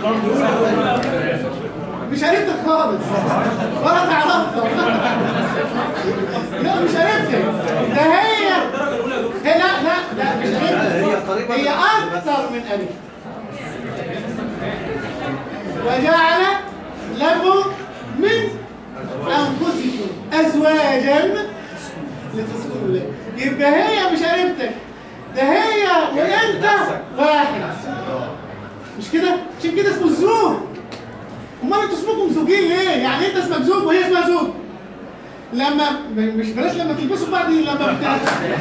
مش قريبتك خالص ولا تعرفها لا مش قريبتك ده هي هي لا لا لا مش قريبتك هي أكثر من قريبتك وجعل لكم من أنفسكم أزواجا لتسكنوا إليه يبقى هي مش قريبتك ده هي وأنت واحد مش كده؟ عشان كده اسمه الزوج امال انتوا اسمكم زوجين ليه؟ يعني انت اسمك زوج وهي اسمها زوج لما م- مش بلاش لما تلبسوا بعض لما بت...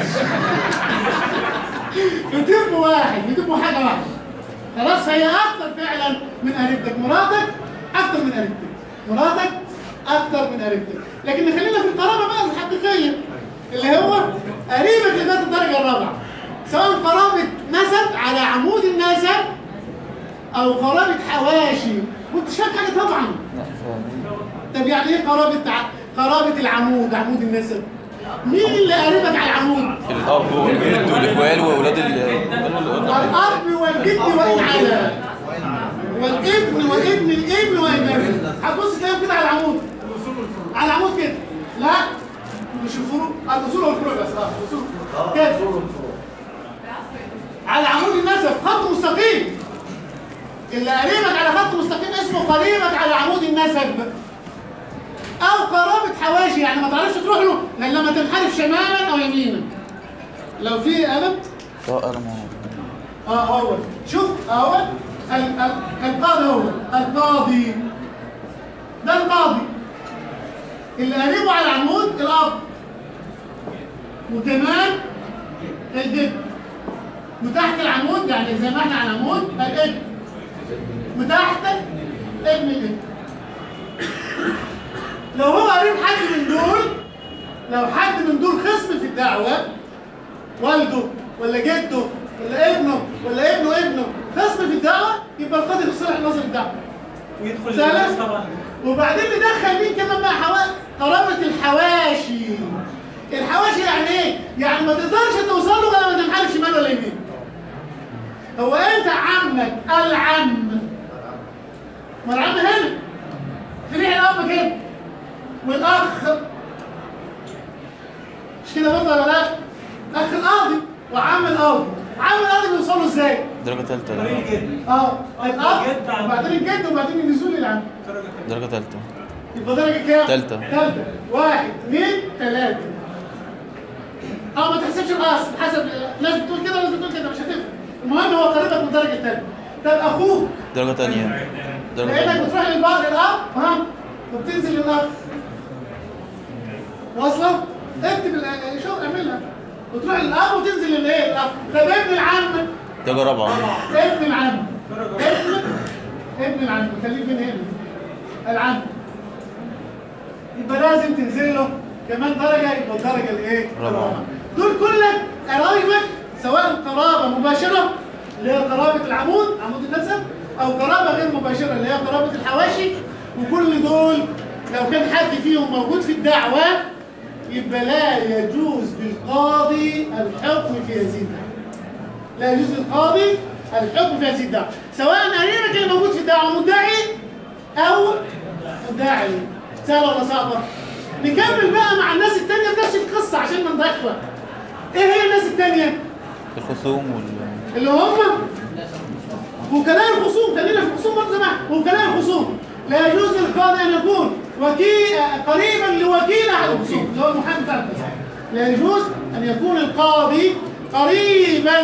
بتبقوا واحد بتبقوا حاجه واحده خلاص هي اكتر فعلا من قريبتك مراتك اكتر من قريبتك مراتك اكتر من قريبتك لكن خلينا في القرابه بقى الحقيقيه اللي هو قريبك لغايه الدرجه الرابعه سواء قرابه نسب على عمود النسب او قرابه حواشي وانت مش فاهم حاجه طبعا لا فاهم. طب يعني ايه قرابه ع... قرابه العمود عمود النسب مين اللي قريبك على العمود الأب والجد والإخوال وأولاد ال الاب والجد وان على والابن وابن الابن وابن الابن هتبص تلاقيهم كده على العمود على العمود كده لا مش الفروع الاصول والفروع بس اه الاصول كده على عمود النسب خط مستقيم اللي قريبك على خط مستقيم اسمه قريبك على عمود النسب او قرابه حواشي يعني ما تعرفش تروح له غير لما تنحرف شمالا او يمينا لو في قلم سواء أنا ما اه هو شوف اهو ال- ال- القاضي هو القاضي ده القاضي اللي قريبه على العمود الاب وكمان الجد وتحت العمود يعني زي ما احنا على العمود الابن وتحت ابن الابن لو هو قريب حد من دول لو حد من دول خصم في الدعوة والده ولا جده ولا ابنه ولا ابنه ابنه خصم في الدعوة يبقى القاضي بيصلح نظر الدعوة ويدخل سهلة؟ الناس طبعا وبعدين ندخل مين كمان بقى حوا... قرابة الحواشي الحواشي يعني ايه؟ يعني ما تقدرش توصل له غير ما تنحرف شمال ولا يمين هو انت عمك العم ما العم هنا في ريح الاب كده والاخ مش كده برضه ولا لا؟ اخ القاضي وعم القاضي عم القاضي بيوصلوا ازاي؟ درجة تالتة طريق ده. الجد اه الاب الجد عم. وبعدين الجد وبعدين النزول للعم درجة تالتة يبقى درجة كام؟ تالتة. تالتة واحد اثنين ثلاثة اه ما تحسبش الاصل حسب ناس بتقول كده وناس بتقول كده مش هتفرق المهم هو قريبك من الدرجة الثالثة طب اخوك درجة تانية درجة لقيتك تانية بتروح للبعض للاب ها وبتنزل للاخ واصلة؟ اكتب ال- شو اعملها وتروح للاب وتنزل للايه؟ للاخ طب ابن العم درجة رابعة ابن العم ابن ابن العم خليه فين هنا العم يبقى لازم تنزل له كمان درجه يبقى الدرجه الايه؟ رابعة. دول كلك قرايبك سواء قرابه مباشره اللي هي قرابه العمود عمود النسب او قرابه غير مباشره اللي هي قرابه الحواشي وكل دول لو كان حد فيهم موجود في الدعوه يبقى لا يجوز للقاضي الحكم في هذه الدعوه لا يجوز للقاضي الحكم في هذه الدعوة سواء قريبك اللي موجود في الدعوة مدعي أو مدعي سهلة ولا صعبة؟ نكمل بقى مع الناس التانية بنفس القصة عشان ما نضيعش وقت. إيه هي الناس التانية؟ الخصوم وال اللي هم وكلاء الخصوم خلينا في الخصوم برضه زمان وكلاء الخصوم لا يجوز للقاضي ان يكون وكيل قريبا لوكيل احد الخصوم اللي هو المحامي بتاع القضاء. لا يجوز ان يكون القاضي قريبا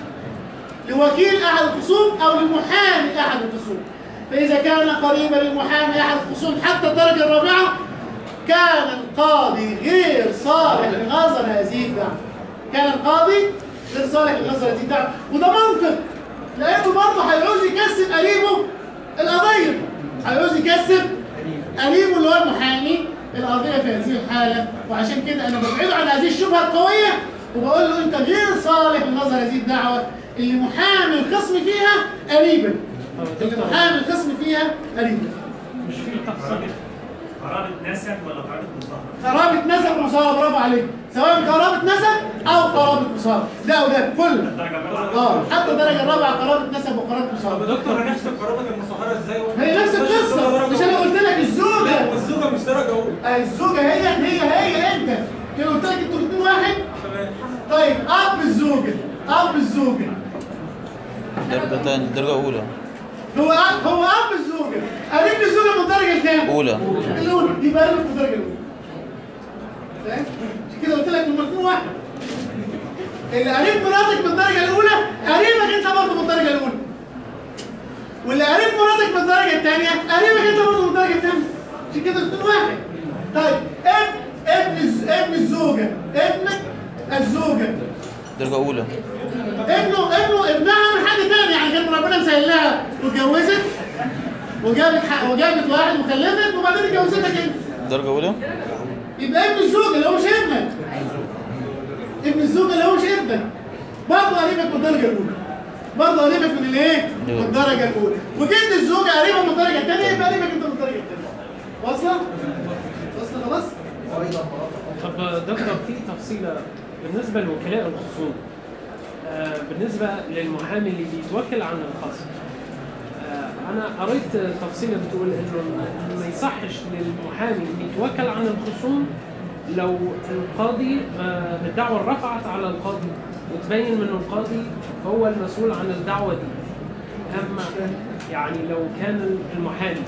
لوكيل احد الخصوم او لمحامي احد الخصوم فاذا كان قريبا للمحامي احد الخصوم حتى الدرجه الرابعه كان القاضي غير صالح لنظر هذه الدعوه كان القاضي غير صالح لنظر هذه الدعوه وده منطق لانه برضه هيعوز يكسب قريبه القضيه هيعوز يكسب قريبه اللي هو المحامي القضيه في هذه الحاله وعشان كده انا ببعده عن هذه الشبهه القويه وبقول له انت غير صالح لنظر هذه الدعوه اللي محامي الخصم فيها قريبا اللي محامي الخصم فيها قريبا مش في تفصيل قرابة نسب ولا قرابة مصاهرة؟ قرابة نسب ومصارى برافو عليك سواء قرابة نسب أو قرابة مصارى ده وده كله الدرجة الرابعة اه حتى الدرجة الرابعة قرابة نسب وقرابة طب مصارى دكتور هنحسب قرابة المصاهرة ازاي؟ هي نفس القصة مش أنا قلت لك لا الزوجة والزوجة مش درجة أولى الزوجة هي هي هي أنت كده قلت لك أنتوا الاتنين واحد تمام طيب أب الزوجة أب الزوجة درجة تانية درجة أولى هو أب هو أب الزوجة قريب الزوجة من الدرجة الكام؟ أولى الأولى يبقى قريب من الدرجة الأولى فاهم؟ عشان كده قلت لك هما الاتنين واحد اللي قريب مراتك من الدرجة الأولى قريبك أنت برضه من الدرجة الأولى واللي قريب مراتك من الدرجة الثانية قريبك أنت برضه من الدرجة الثانية عشان كده الاتنين واحد طيب ابن ابن الز- ابن الزوجة ابن الزوجة درجة أولى ابنه ابنه ابنها من حد تاني يعني كان ربنا مسهل لها واتجوزت وجابت حق وجابت واحد وخلفت وبعدين اتجوزتك انت درجة أولى يبقى ابن الزوج اللي هو مش ابنك ابن الزوج اللي هو مش ابنك برضه قريبك من الدرجه الاولى برضه قريبك من الايه؟ من الدرجه الاولى وجد الزوجه قريبه من الدرجه الثانيه يبقى قريبك انت من الدرجه الثانيه واصله؟ واصله خلاص؟ طب دكتور في تفصيلة بالنسبة لوكلاء الخصوم آه، بالنسبة للمحامي اللي بيتوكل عن الخصم آه، أنا قريت تفصيلة بتقول إنه ما يصحش للمحامي اللي يتوكل عن الخصوم لو القاضي آه، الدعوة رفعت على القاضي وتبين من القاضي هو المسؤول عن الدعوة دي أما يعني لو كان المحامي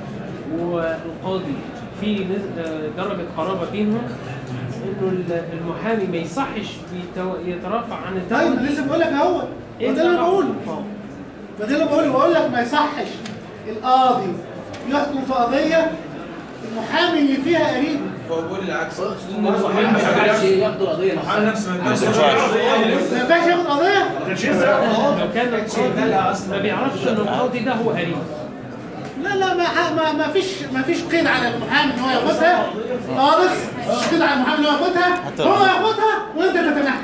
والقاضي في نز- آه، درجة قرابة بينهم انه ال- المحامي ما يصحش يتو- يترافع عن الدعوة طيب انا دي لسه بقول لك اهو إيه وده اللي انا الدعوة؟ بقوله آه. فده اللي بقوله بقول لك ما يصحش القاضي يحكم في قضيه المحامي اللي فيها قريب هو بيقول العكس ما ينفعش ياخدوا القضيه محامي نفسه ما ما ينفعش ينفعش. ما ينفعش ياخد قضيه لو كان القاضي ما بيعرفش ان القاضي ده هو قريب لا لا ما ما ما فيش ما فيش قيد على المحامي ان هو ياخدها خالص مش قيد على المحامي ان هو ياخدها حتى هو لو- ياخدها وانت تتنحى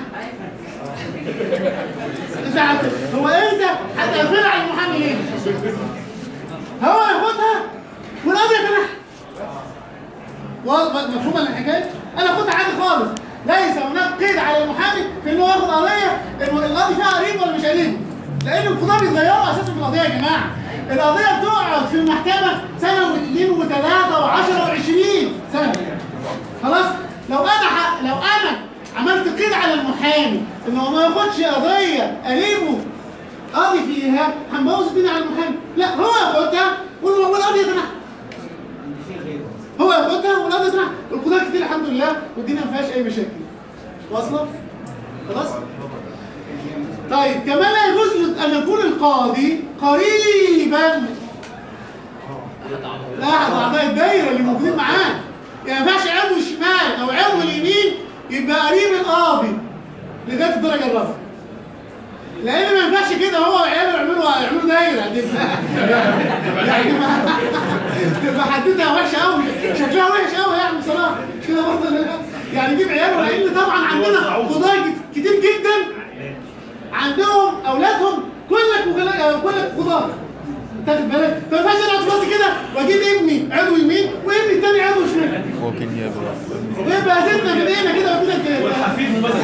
انت عارف هو انت هتقفلها على المحامي ليه؟ هو ياخدها والقاضي يتنحى واضح- مفهومه الحكايه؟ انا كنت عادي خالص ليس هناك قيد على المحامي في انه ياخد قضيه الم- القاضي فيها قريب ولا مش قريب لان القضاه بيتغيروا اساسا في القضيه يا جماعه القضيه بتقعد في المحكمه سنه واثنين وثلاثه وعشره وعشرين سنه خلاص لو انا ح... لو انا عملت قيد على المحامي انه ما ياخدش قضيه قريبه قاضي فيها هنبوظ الدنيا على المحامي لا هو ياخدها وال- والقاضي يتنحى هو ياخدها والقاضي يتنحى القضاة كتير الحمد لله والدنيا ما فيهاش اي مشاكل واصله خلاص طيب كمان لا يجوز ان يكون القاضي قريبا لا احد اعضاء الدايره اللي موجودين معاه يعني ما ينفعش عضو الشمال او عضو اليمين يبقى قريب القاضي لغايه الدرجه الرابعه لان ما ينفعش كده هو وعياله يعملوا يعملوا دايره تبقى يعني ما- تبقى حددها وحشه قوي شكلها وحش قوي يعني بصراحه مش كده برضه ولا لا؟ يعني يجيب عياله لان طبعا عندنا قضاة كتير جدا عندهم اولادهم كلك وكلك كلك قضاة تاخد بالك ما ينفعش انا اقعد كده واجيب ابني عضو يمين وابني التاني عضو شمال وكيل نيابه ويبقى زدنا في ايدينا كده وكده كده والحفيد ممثل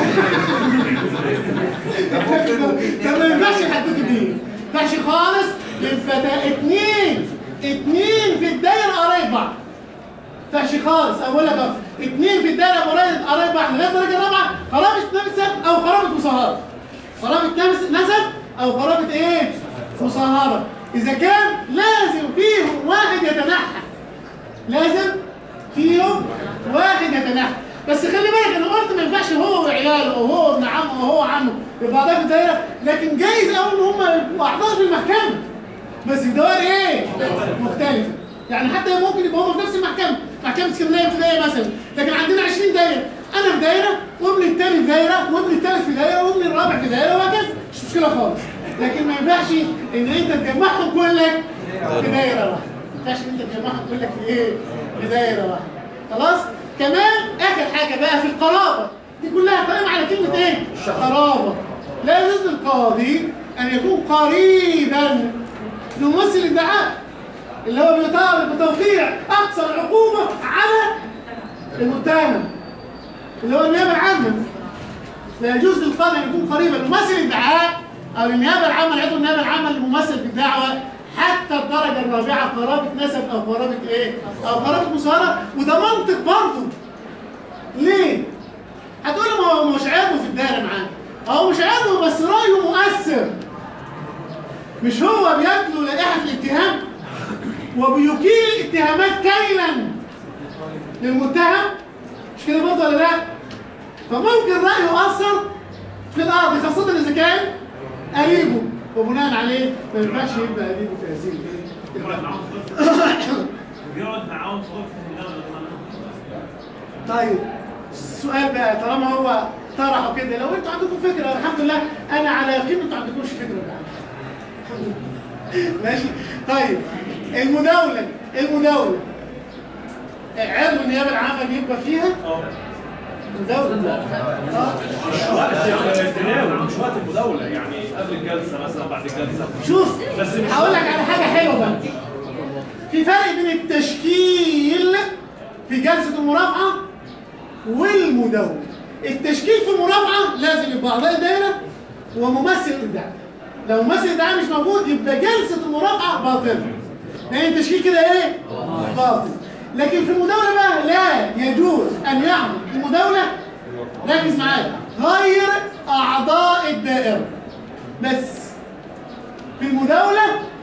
طب ما ينفعش يحددوا دي ما ينفعش خالص يبقى ده اتنين اتنين في الدايره قرايب بعض ما ينفعش خالص اقول لك اهو اتنين في الدايره قرايب قرايب بعض لغايه الدرجه الرابعه قرابه نسب او قرابه مصاهره قرابه نفس- نسب او قرابه ايه؟ مصاهره اذا كان لازم فيهم واحد يتنحى لازم فيهم واحد يتنحى بس خلي بالك انا قلت ما ينفعش هو وعياله او هو ابن عمه او هو عمه يبقى اعضاء في الدايره لكن جايز قوي ان هم يبقوا اعضاء في المحكمه بس في دوائر ايه؟ مختلفه يعني حتى ممكن يبقى هم في نفس المحكمه محكمه اسكندريه ابتدائيه مثلا لكن عندنا 20 دايره انا في دايره وابني الثاني في دايره وابني الثالث في دايره وابني الرابع في دايره وهكذا مش مشكله خالص لكن ما ينفعش ان انت تجمعهم كلك في دايره واحده ما ينفعش ان انت تجمعهم كلك في ايه؟ في دايره واحده خلاص كمان اخر حاجه بقى في القرابه دي كلها قائمه على كلمه ايه؟ قرابه لا يجوز للقاضي ان يكون قريبا لممثل الادعاء اللي هو بيطالب بتوقيع اقصى العقوبه على المتهم اللي هو النيابه العامه لا يجوز للقاضي ان يكون قريبا لممثل الادعاء او النيابه العامه عضو النيابه العامه الممثل في الدعوه حتى الدرجه الرابعه قرابه نسب او قرابه ايه؟ او قرابه مصارعه وده منطق برضه ليه؟ هتقول لي ما هو مش عضو في الدائره معانا هو مش عضو بس رايه مؤثر مش هو بيتلو لائحه الاتهام وبيكيل الاتهامات كيلا للمتهم مش كده برضه ولا لا؟ فممكن رأيه يؤثر في الأرض خاصة إذا كان قريبه وبناء عليه ما ينفعش يبقى قريبه في هذه بيقعد الإيه؟ معاهم في غرفة بيقعد معاهم في غرفة المداولة طيب السؤال بقى طالما هو طرحه كده لو انتوا عندكم فكره الحمد لله انا على يقين انتوا ما عندكمش فكره بقى الحمد لله. ماشي طيب المداوله المداوله عضو النيابه العامه بيبقى فيها مداوله اه مش وقت التناول مش وقت المداولة يعني قبل الجلسة مثلا بعد الجلسة شوف بس مش هقول لك على حاجه حلوه بقى في فرق بين التشكيل في جلسه المرافعه والمداوله التشكيل في المرافعه لازم يبقى اعضاء الدائره وممثل ادعاء لو ممثل ادعاء مش موجود يبقى جلسه المرافعه باطله لان التشكيل كده ايه باطل لكن في المداوله بقى لا يجوز ان يعمل المداوله ركز معايا غير اعضاء الدائره بس في المداولة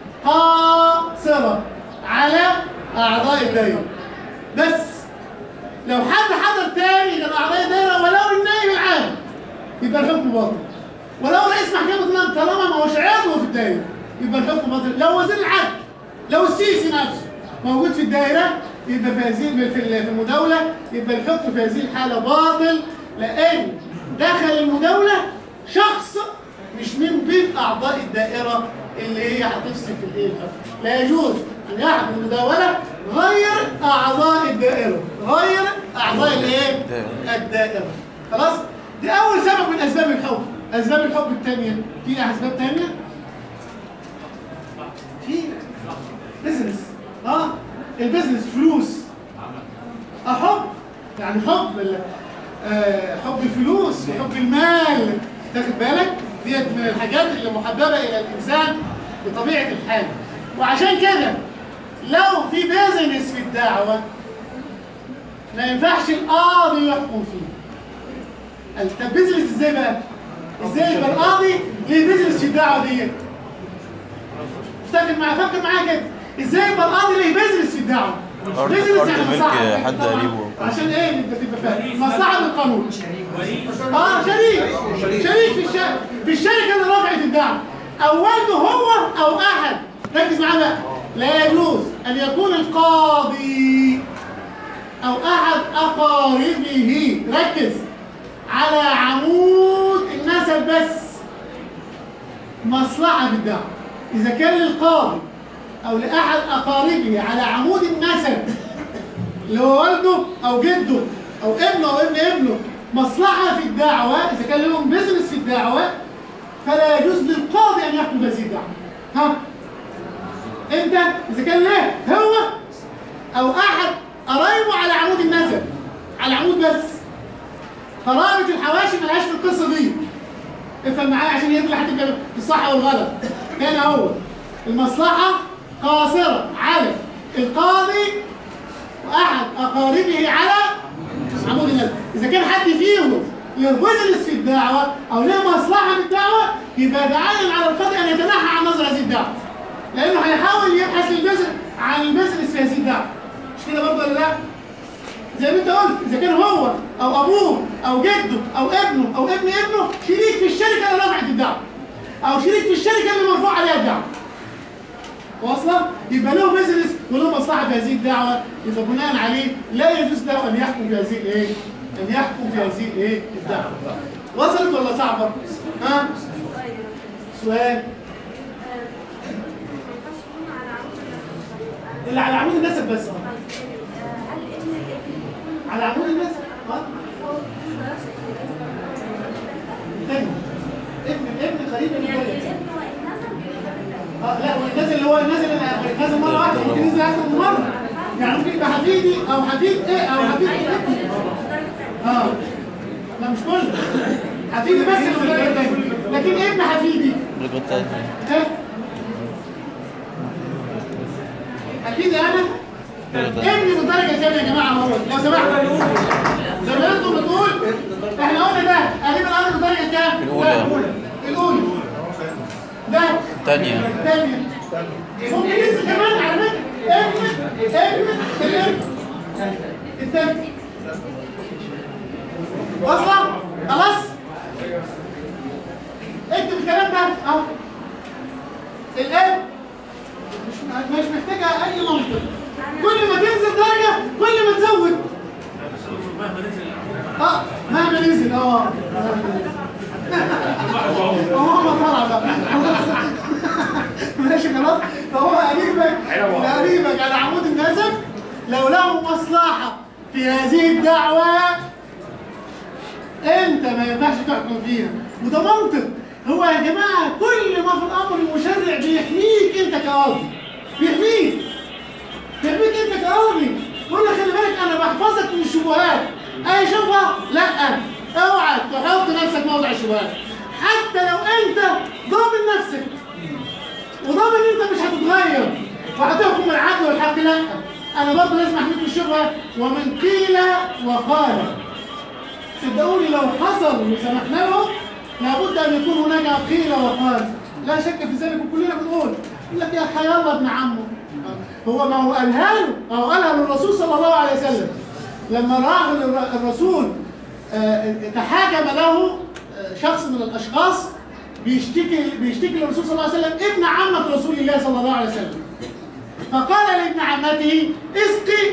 قاصرة على أعضاء الدائرة بس لو حد حضر تاني غير أعضاء الدائرة ولو النائب العام يبقى الحكم باطل ولو رئيس محكمة النقد طالما ما هوش عضو في الدائرة يبقى الحكم باطل لو وزير العدل لو السيسي نفسه موجود في الدائرة يبقى في هذه في ال- في المداوله يبقى الحكم في هذه الحاله باطل لان دخل المداوله شخص مش من بين اعضاء الدائره اللي هي هتفصل في الايه الحكم. لا يجوز ان يحكم المداوله غير اعضاء الدائره غير اعضاء الايه الدائره خلاص دي اول سبب من اسباب الحكم اسباب الحكم الثانيه في اسباب ثانيه في بزنس اه البزنس فلوس اه حب يعني حب ال- آه حب الفلوس وحب المال تاخد بالك ديت من الحاجات اللي محببه الى الانسان بطبيعه الحال وعشان كده لو في بيزنس في الدعوه ما ينفعش القاضي يحكم فيه قال طب بيزنس ازاي بقى؟ ازاي يبقى القاضي ليه بيزنس في الدعوه ديت؟ افتكر معايا فكر معايا كده ازاي يبقى القاضي ليه بيزنس في الدعوه؟ أرض- بيزنس أرض يعني ملك مصلحة. حد طبعاً. قريبه. عشان ايه انت تبقى فاهم مصلحه للقانون اه شريك شريك في الشركه في الشركه اللي رفعت الدعوه او والده هو او احد ركز معايا بقى لا يجوز ان يكون القاضي او احد اقاربه ركز على عمود النسب بس مصلحه في الدعوه اذا كان للقاضي او لاحد اقاربه على عمود النسب اللي هو والده او جده او ابنه او ابن ابنه مصلحه في الدعوه اذا كان لهم بزنس في الدعوه فلا يجوز للقاضي ان يحكم بهذه الدعوه ها انت اذا كان ليه هو او احد قرايبه على عمود النسب على عمود بس قرابه الحواشي ملهاش في القصه دي افهم معايا عشان يطلع هتبقى في الصح والغلط كان هو المصلحه قاصره على القاضي واحد اقاربه على عمود النسب اذا كان حد فيهم له بزنس في الدعوه او له مصلحه في الدعوه يبقى يتعين على القاضي ان يتنحى عن نظر هذه الدعوه لانه هيحاول يبحث البزنس عن البزنس في هذه الدعوه مش كده برضه ولا لا؟ زي ما انت قلت اذا كان هو او ابوه او جده او ابنه او ابن ابنه شريك في الشركه اللي رفعت الدعوه او شريك في الشركه اللي مرفوع عليها الدعوه واصله يبقى له بيزنس وله مصلحه في هذه الدعوه يبقى بناء عليه لا يجوز له ان يحكم في هذه الايه؟ ان يحكم في هذه الايه؟ الدعوه. وصلت ولا صعبه؟ ها؟ سؤال اللي على عمود النسب بس على عمود النسب اه تاني ابن ابن قريب من الولد اه لا والنازل اللي هو النازل نازل مره واحده ممكن ينزل اكتر من مره يعني ممكن يبقى حفيدي او حفيد ايه او حفيد ابني اه لا مش كله حفيدي بس اللي في الدرجه الثانيه لكن ابن حفيدي الدرجة التانية ايه حفيدي انا الدرجة التانية ابني في الدرجه الثانيه يا جماعه اهو لو سمحت زي ما انتم بتقول احنا قلنا ده قريب الارض في الدرجه كام؟ الأولى. الاولى ده التانية الثانيه ممكن ينزل كمان على فكره ابن ابن الابن الثاني واصله خلاص اكتب الكلام ده اهو الاب مش مش محتاجه اي منطق كل ما تنزل درجه كل ما تزود مهما نزل اه مهما نزل اه هو ما طلع بقى ماشي خلاص فهو قريبك قريبك على عمود النسب لو له مصلحه في هذه الدعوه انت ما ينفعش تحكم فيها وده منطق هو يا جماعه كل ما في الامر المشرع بيحميك انت كقاضي بيحميك بيحميك انت كقاضي يقول لك خلي بالك انا بحفظك من الشبهات اي شبهه لا اوعى تحط نفسك موضع الشبهات حتى لو انت ضامن نفسك وضامن ان انت مش هتتغير وهتحكم العدل والحق لا انا برضه لازم احميك من الشبهه ومن قيل وقال صدقوني لو حصل وسمحنا له لابد ان يكون هناك قيل وقال لا شك في ذلك وكلنا بنقول يقول لك يا حي الله ابن عمه هو ما هو قالها له او قالها للرسول صلى الله عليه وسلم لما راى الر- الرسول آه، تحاكم له آه، شخص من الاشخاص بيشتكي بيشتكي للرسول صلى الله عليه وسلم ابن عمة رسول الله صلى الله عليه وسلم فقال لابن عمته اسقي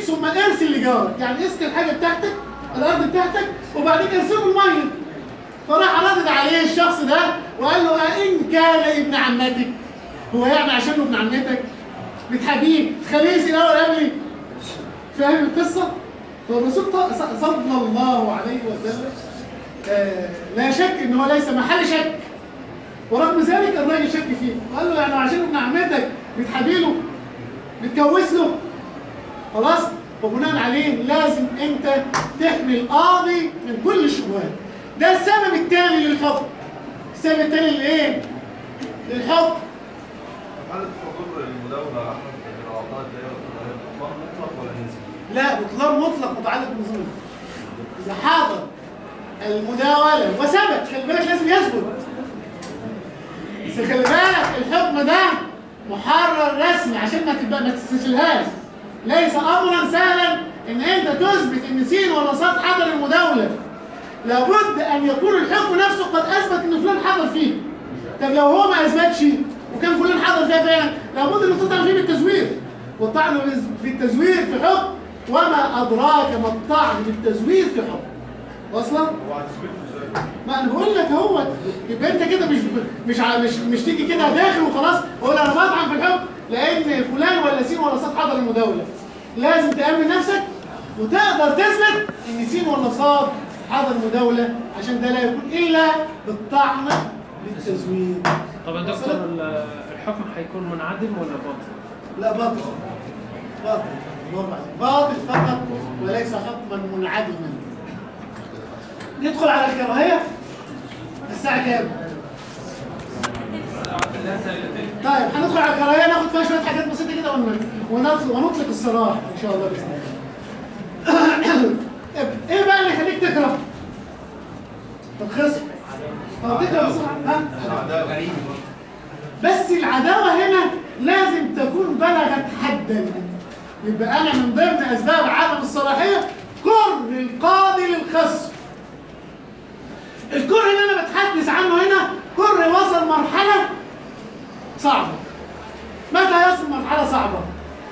ثم ارسل لجارك يعني اسقي الحاجه بتاعتك الارض بتاعتك وبعدين ارسله الميه فراح ردد عليه الشخص ده وقال له أئن كان ابن عمتك هو يعني عشان ابن عمتك بتحبيه خليسي الاول قبلي فاهم القصه؟ فالرسول ط- صلى الله عليه وسلم آه، لا شك ان هو ليس محل شك ورغم ذلك الراجل شك فيه وقال له يعني عشان ابن عمتك بتحبي له بتكوس له خلاص وبناء عليه لازم انت تحمي القاضي من كل الشبهات ده السبب الثاني للحكم السبب الثاني لايه؟ للحكم هل الحضور المداولة أحد من الأعضاء الدائرة الإطلاق مطلق ولا نسبي؟ لا بطلان مطلق متعلق بالنظام اذا حاضر المداوله وثبت خلي بالك لازم يثبت بس خلي بالك الحكم ده محرر رسمي عشان ما تبقى ما تستسهلهاش ليس امرا سهلا ان انت تثبت ان سين ولا صاد حضر المداوله لابد ان يكون الحكم نفسه قد اثبت ان فلان حضر فيه طب لو هو ما اثبتش وكان فلان حضر فيها فعلا لابد ان تطعن فيه بالتزوير والطعن في التزوير في حكم وما ادراك ما الطعن بالتزوير في حكم واصلا هو هتثبته ازاي؟ ما انا بقول لك اهوت يبقى انت كده مش مش ع- مش مش تيجي كده داخل وخلاص اقول انا بطعن في الحكم لان فلان ولا سين ولا صاد حضر المداوله لازم تامن نفسك وتقدر تثبت ان سين ولا صاد حضر المداوله عشان ده لا يكون الا بالطعن بالتزوير طب يا دكتور ال- الحكم هيكون منعدم ولا باطل؟ لا باطل باطل برافو عليك. باطل فقط وليس حكما منعدما ندخل على الكراهيه الساعه كام؟ طيب هندخل على الكراهيه ناخد فيها شويه حاجات بسيطه كده ون- ونطلق ونطلق السراح ان شاء الله باذن الله. ايه بقى اللي يخليك تكره؟ الخصم طب تكره بسرعه ها؟ العداوة بس العداوة هنا لازم تكون بلغت حدا يبقى أنا من ضمن أسباب عدم الصلاحية كره القاضي للخصم الكره اللي أنا بتحدث عنه هنا كره وصل مرحلة صعبة متى يصل مرحلة صعبة؟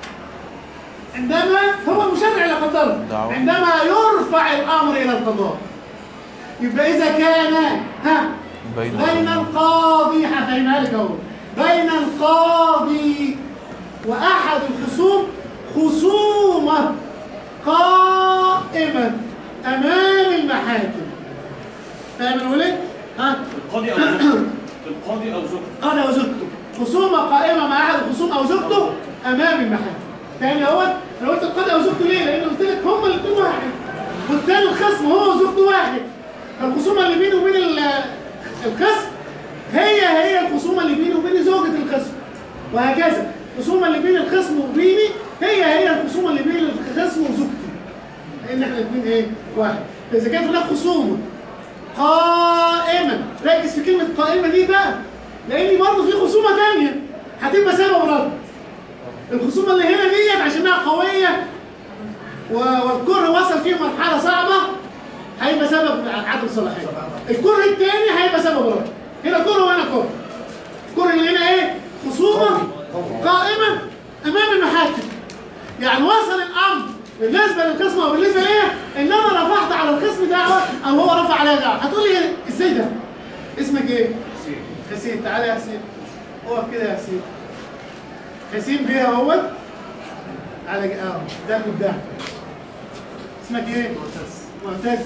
عندما هو المشرع لا قدره دعوة. عندما يرفع الأمر إلى القضاء يبقى إذا كان ها بين بين القاضي هفهمها لك اهو بين القاضي واحد الخصوم خصومه قائمه امام المحاكم فاهم انا بقول ايه؟ ها القاضي او زوجته القاضي او زوجته قال وزوجته خصومه قائمه مع احد الخصوم او زوجته امام المحاكم تاني اهوت انا قلت القاضي او زوجته ليه؟ لان قلت لك هما الاثنين واحد والتاني الخصم هو وزوجته واحد فالخصومه اللي بينه وبين ال- الخصم هي هي الخصومه اللي بيني وبين زوجة الخصم وهكذا الخصومه اللي بين الخصم وبيني هي هي الخصومه اللي بين الخصم وزوجتي لان احنا الاثنين ايه؟ واحد فاذا كانت هناك خصومه قائمة ركز في كلمة قائمة دي بقى لأن برضه في خصومة تانية هتبقى سبب رد الخصومة اللي هنا ديت عشانها قوية و- والكره وصل فيه مرحلة صعبة هيبقى سبب عدم صلاحية الكره التاني هيبقى سبب رد هنا كره وهنا كره الكره اللي هنا ايه؟ خصومة قائمة أمام المحاكم يعني وصل الامر بالنسبه للخصم او بالنسبه ليا ان انا رفعت على الخصم دعوه او هو رفع عليا دعوه هتقول لي ازاي ده؟ اسمك ايه؟ حسين حسين تعالى يا حسين اقف كده يا حسين حسين بيه اهوت على ج- اه ده قدام اسمك ايه؟ معتز معتز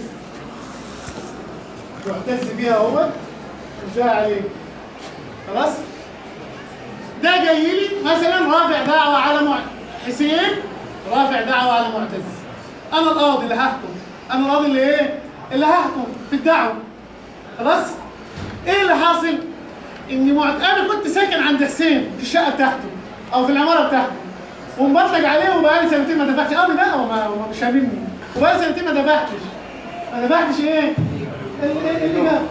معتز بيها اهوت وجاي عليك خلاص؟ ده جاي لي مثلا رافع دعوة على مع... حسين رافع دعوة على معتز أنا القاضي اللي هحكم أنا القاضي اللي إيه؟ اللي هحكم في الدعوة خلاص؟ إيه اللي حاصل؟ إن معت... أنا كنت ساكن عند حسين في الشقة بتاعته أو في العمارة بتاعته ومبلغ عليه وبقالي سنتين ما دفعتش قاضي لا هو ما- هو مش هاممني وبقالي سنتين ما دفعتش ما دفعتش إيه؟ اللي اللي جاب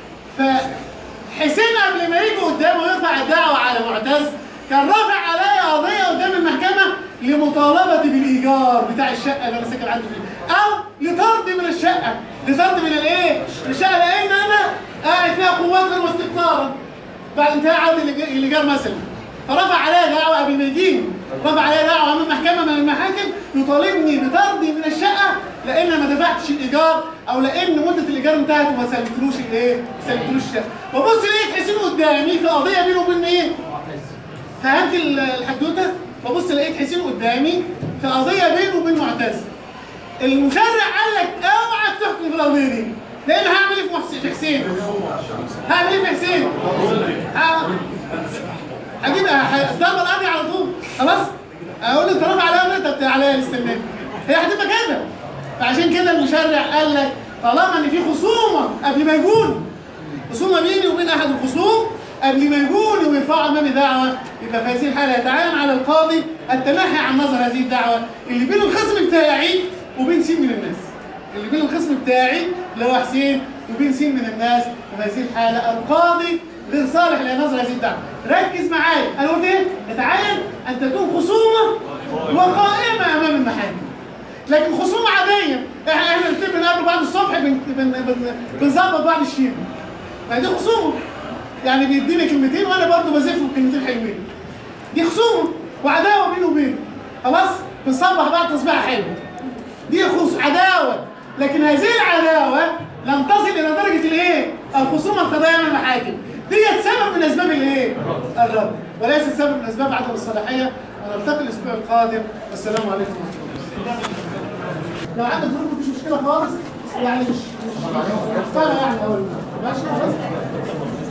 فحسين قبل ما يجي قدامه يرفع الدعوة على معتز كان رافع عليا قضية قدام المحكمة لمطالبة بالإيجار بتاع الشقة اللي أنا ساكن عنده فيها أو لطرد من الشقة لطرد من الإيه؟ الشقة لأن أنا قاعد فيها قوات واستقرارا بعد انتهاء عقد الإيج- الإيجار مثلا فرفع عليا دعوة قبل ما يجيني رفع علي دعوه امام محكمه من المحاكم يطالبني بطردي من الشقه لان أنا ما دفعتش الايجار او لان مده الايجار انتهت وما سلمتلوش الايه؟ ما سلمتلوش الشقه وبص لقيت حسين قدامي في قضيه بينه وبين ايه؟ فهمت ال- الحدوته؟ ببص لقيت حسين قدامي في قضيه بينه وبين معتز المشرع قال لك اوعى تحكم في القضيه دي لان هعمل ايه في محسن في حسين؟ هعمل ايه في حسين؟ ه- هجيب هضرب القاضي على طول خلاص؟ اقول له انت رافع عليا ولا انت عليا الاستئناف؟ هي هتبقى كده فعشان كده المشرع قال لك طالما ان في خصومه قبل ما يكون خصومه بيني وبين احد الخصوم قبل ما يكونوا ويرفعوا امامي دعوه يبقى في هذه الحاله يتعين على القاضي التنحي عن نظر هذه الدعوه اللي بين الخصم بتاعي وبين سين من الناس اللي بين الخصم بتاعي اللي هو حسين وبين سين من الناس وفي هذه الحاله القاضي غير صالح لنظر هذه الدعوه ركز معايا انا قلت ايه؟ يتعين ان تكون خصومه وقائمه امام المحاكم لكن خصومه عاديه احنا احنا الاثنين بنقابل بعض الصبح بن- بن- بن- بنظبط بعض الشيء ما دي خصومه يعني بيديني كلمتين وانا برضه بزفه بكلمتين حلوين دي خصومه وعداوه بيني وبينه خلاص بنصبح بعض تصبيحه حلوه دي خص عداوه لكن هذه العداوه لم تصل الى درجه الايه؟ الخصومه القضائيه من المحاكم ديت سبب من اسباب الايه؟ الرد وليس سبب من اسباب عدم الصلاحيه ونلتقي الاسبوع القادم والسلام عليكم ورحمه الله لو عندك ظروف مفيش مشكله خالص يعني مش مش مش فارقه يعني أوي. ماشي خلاص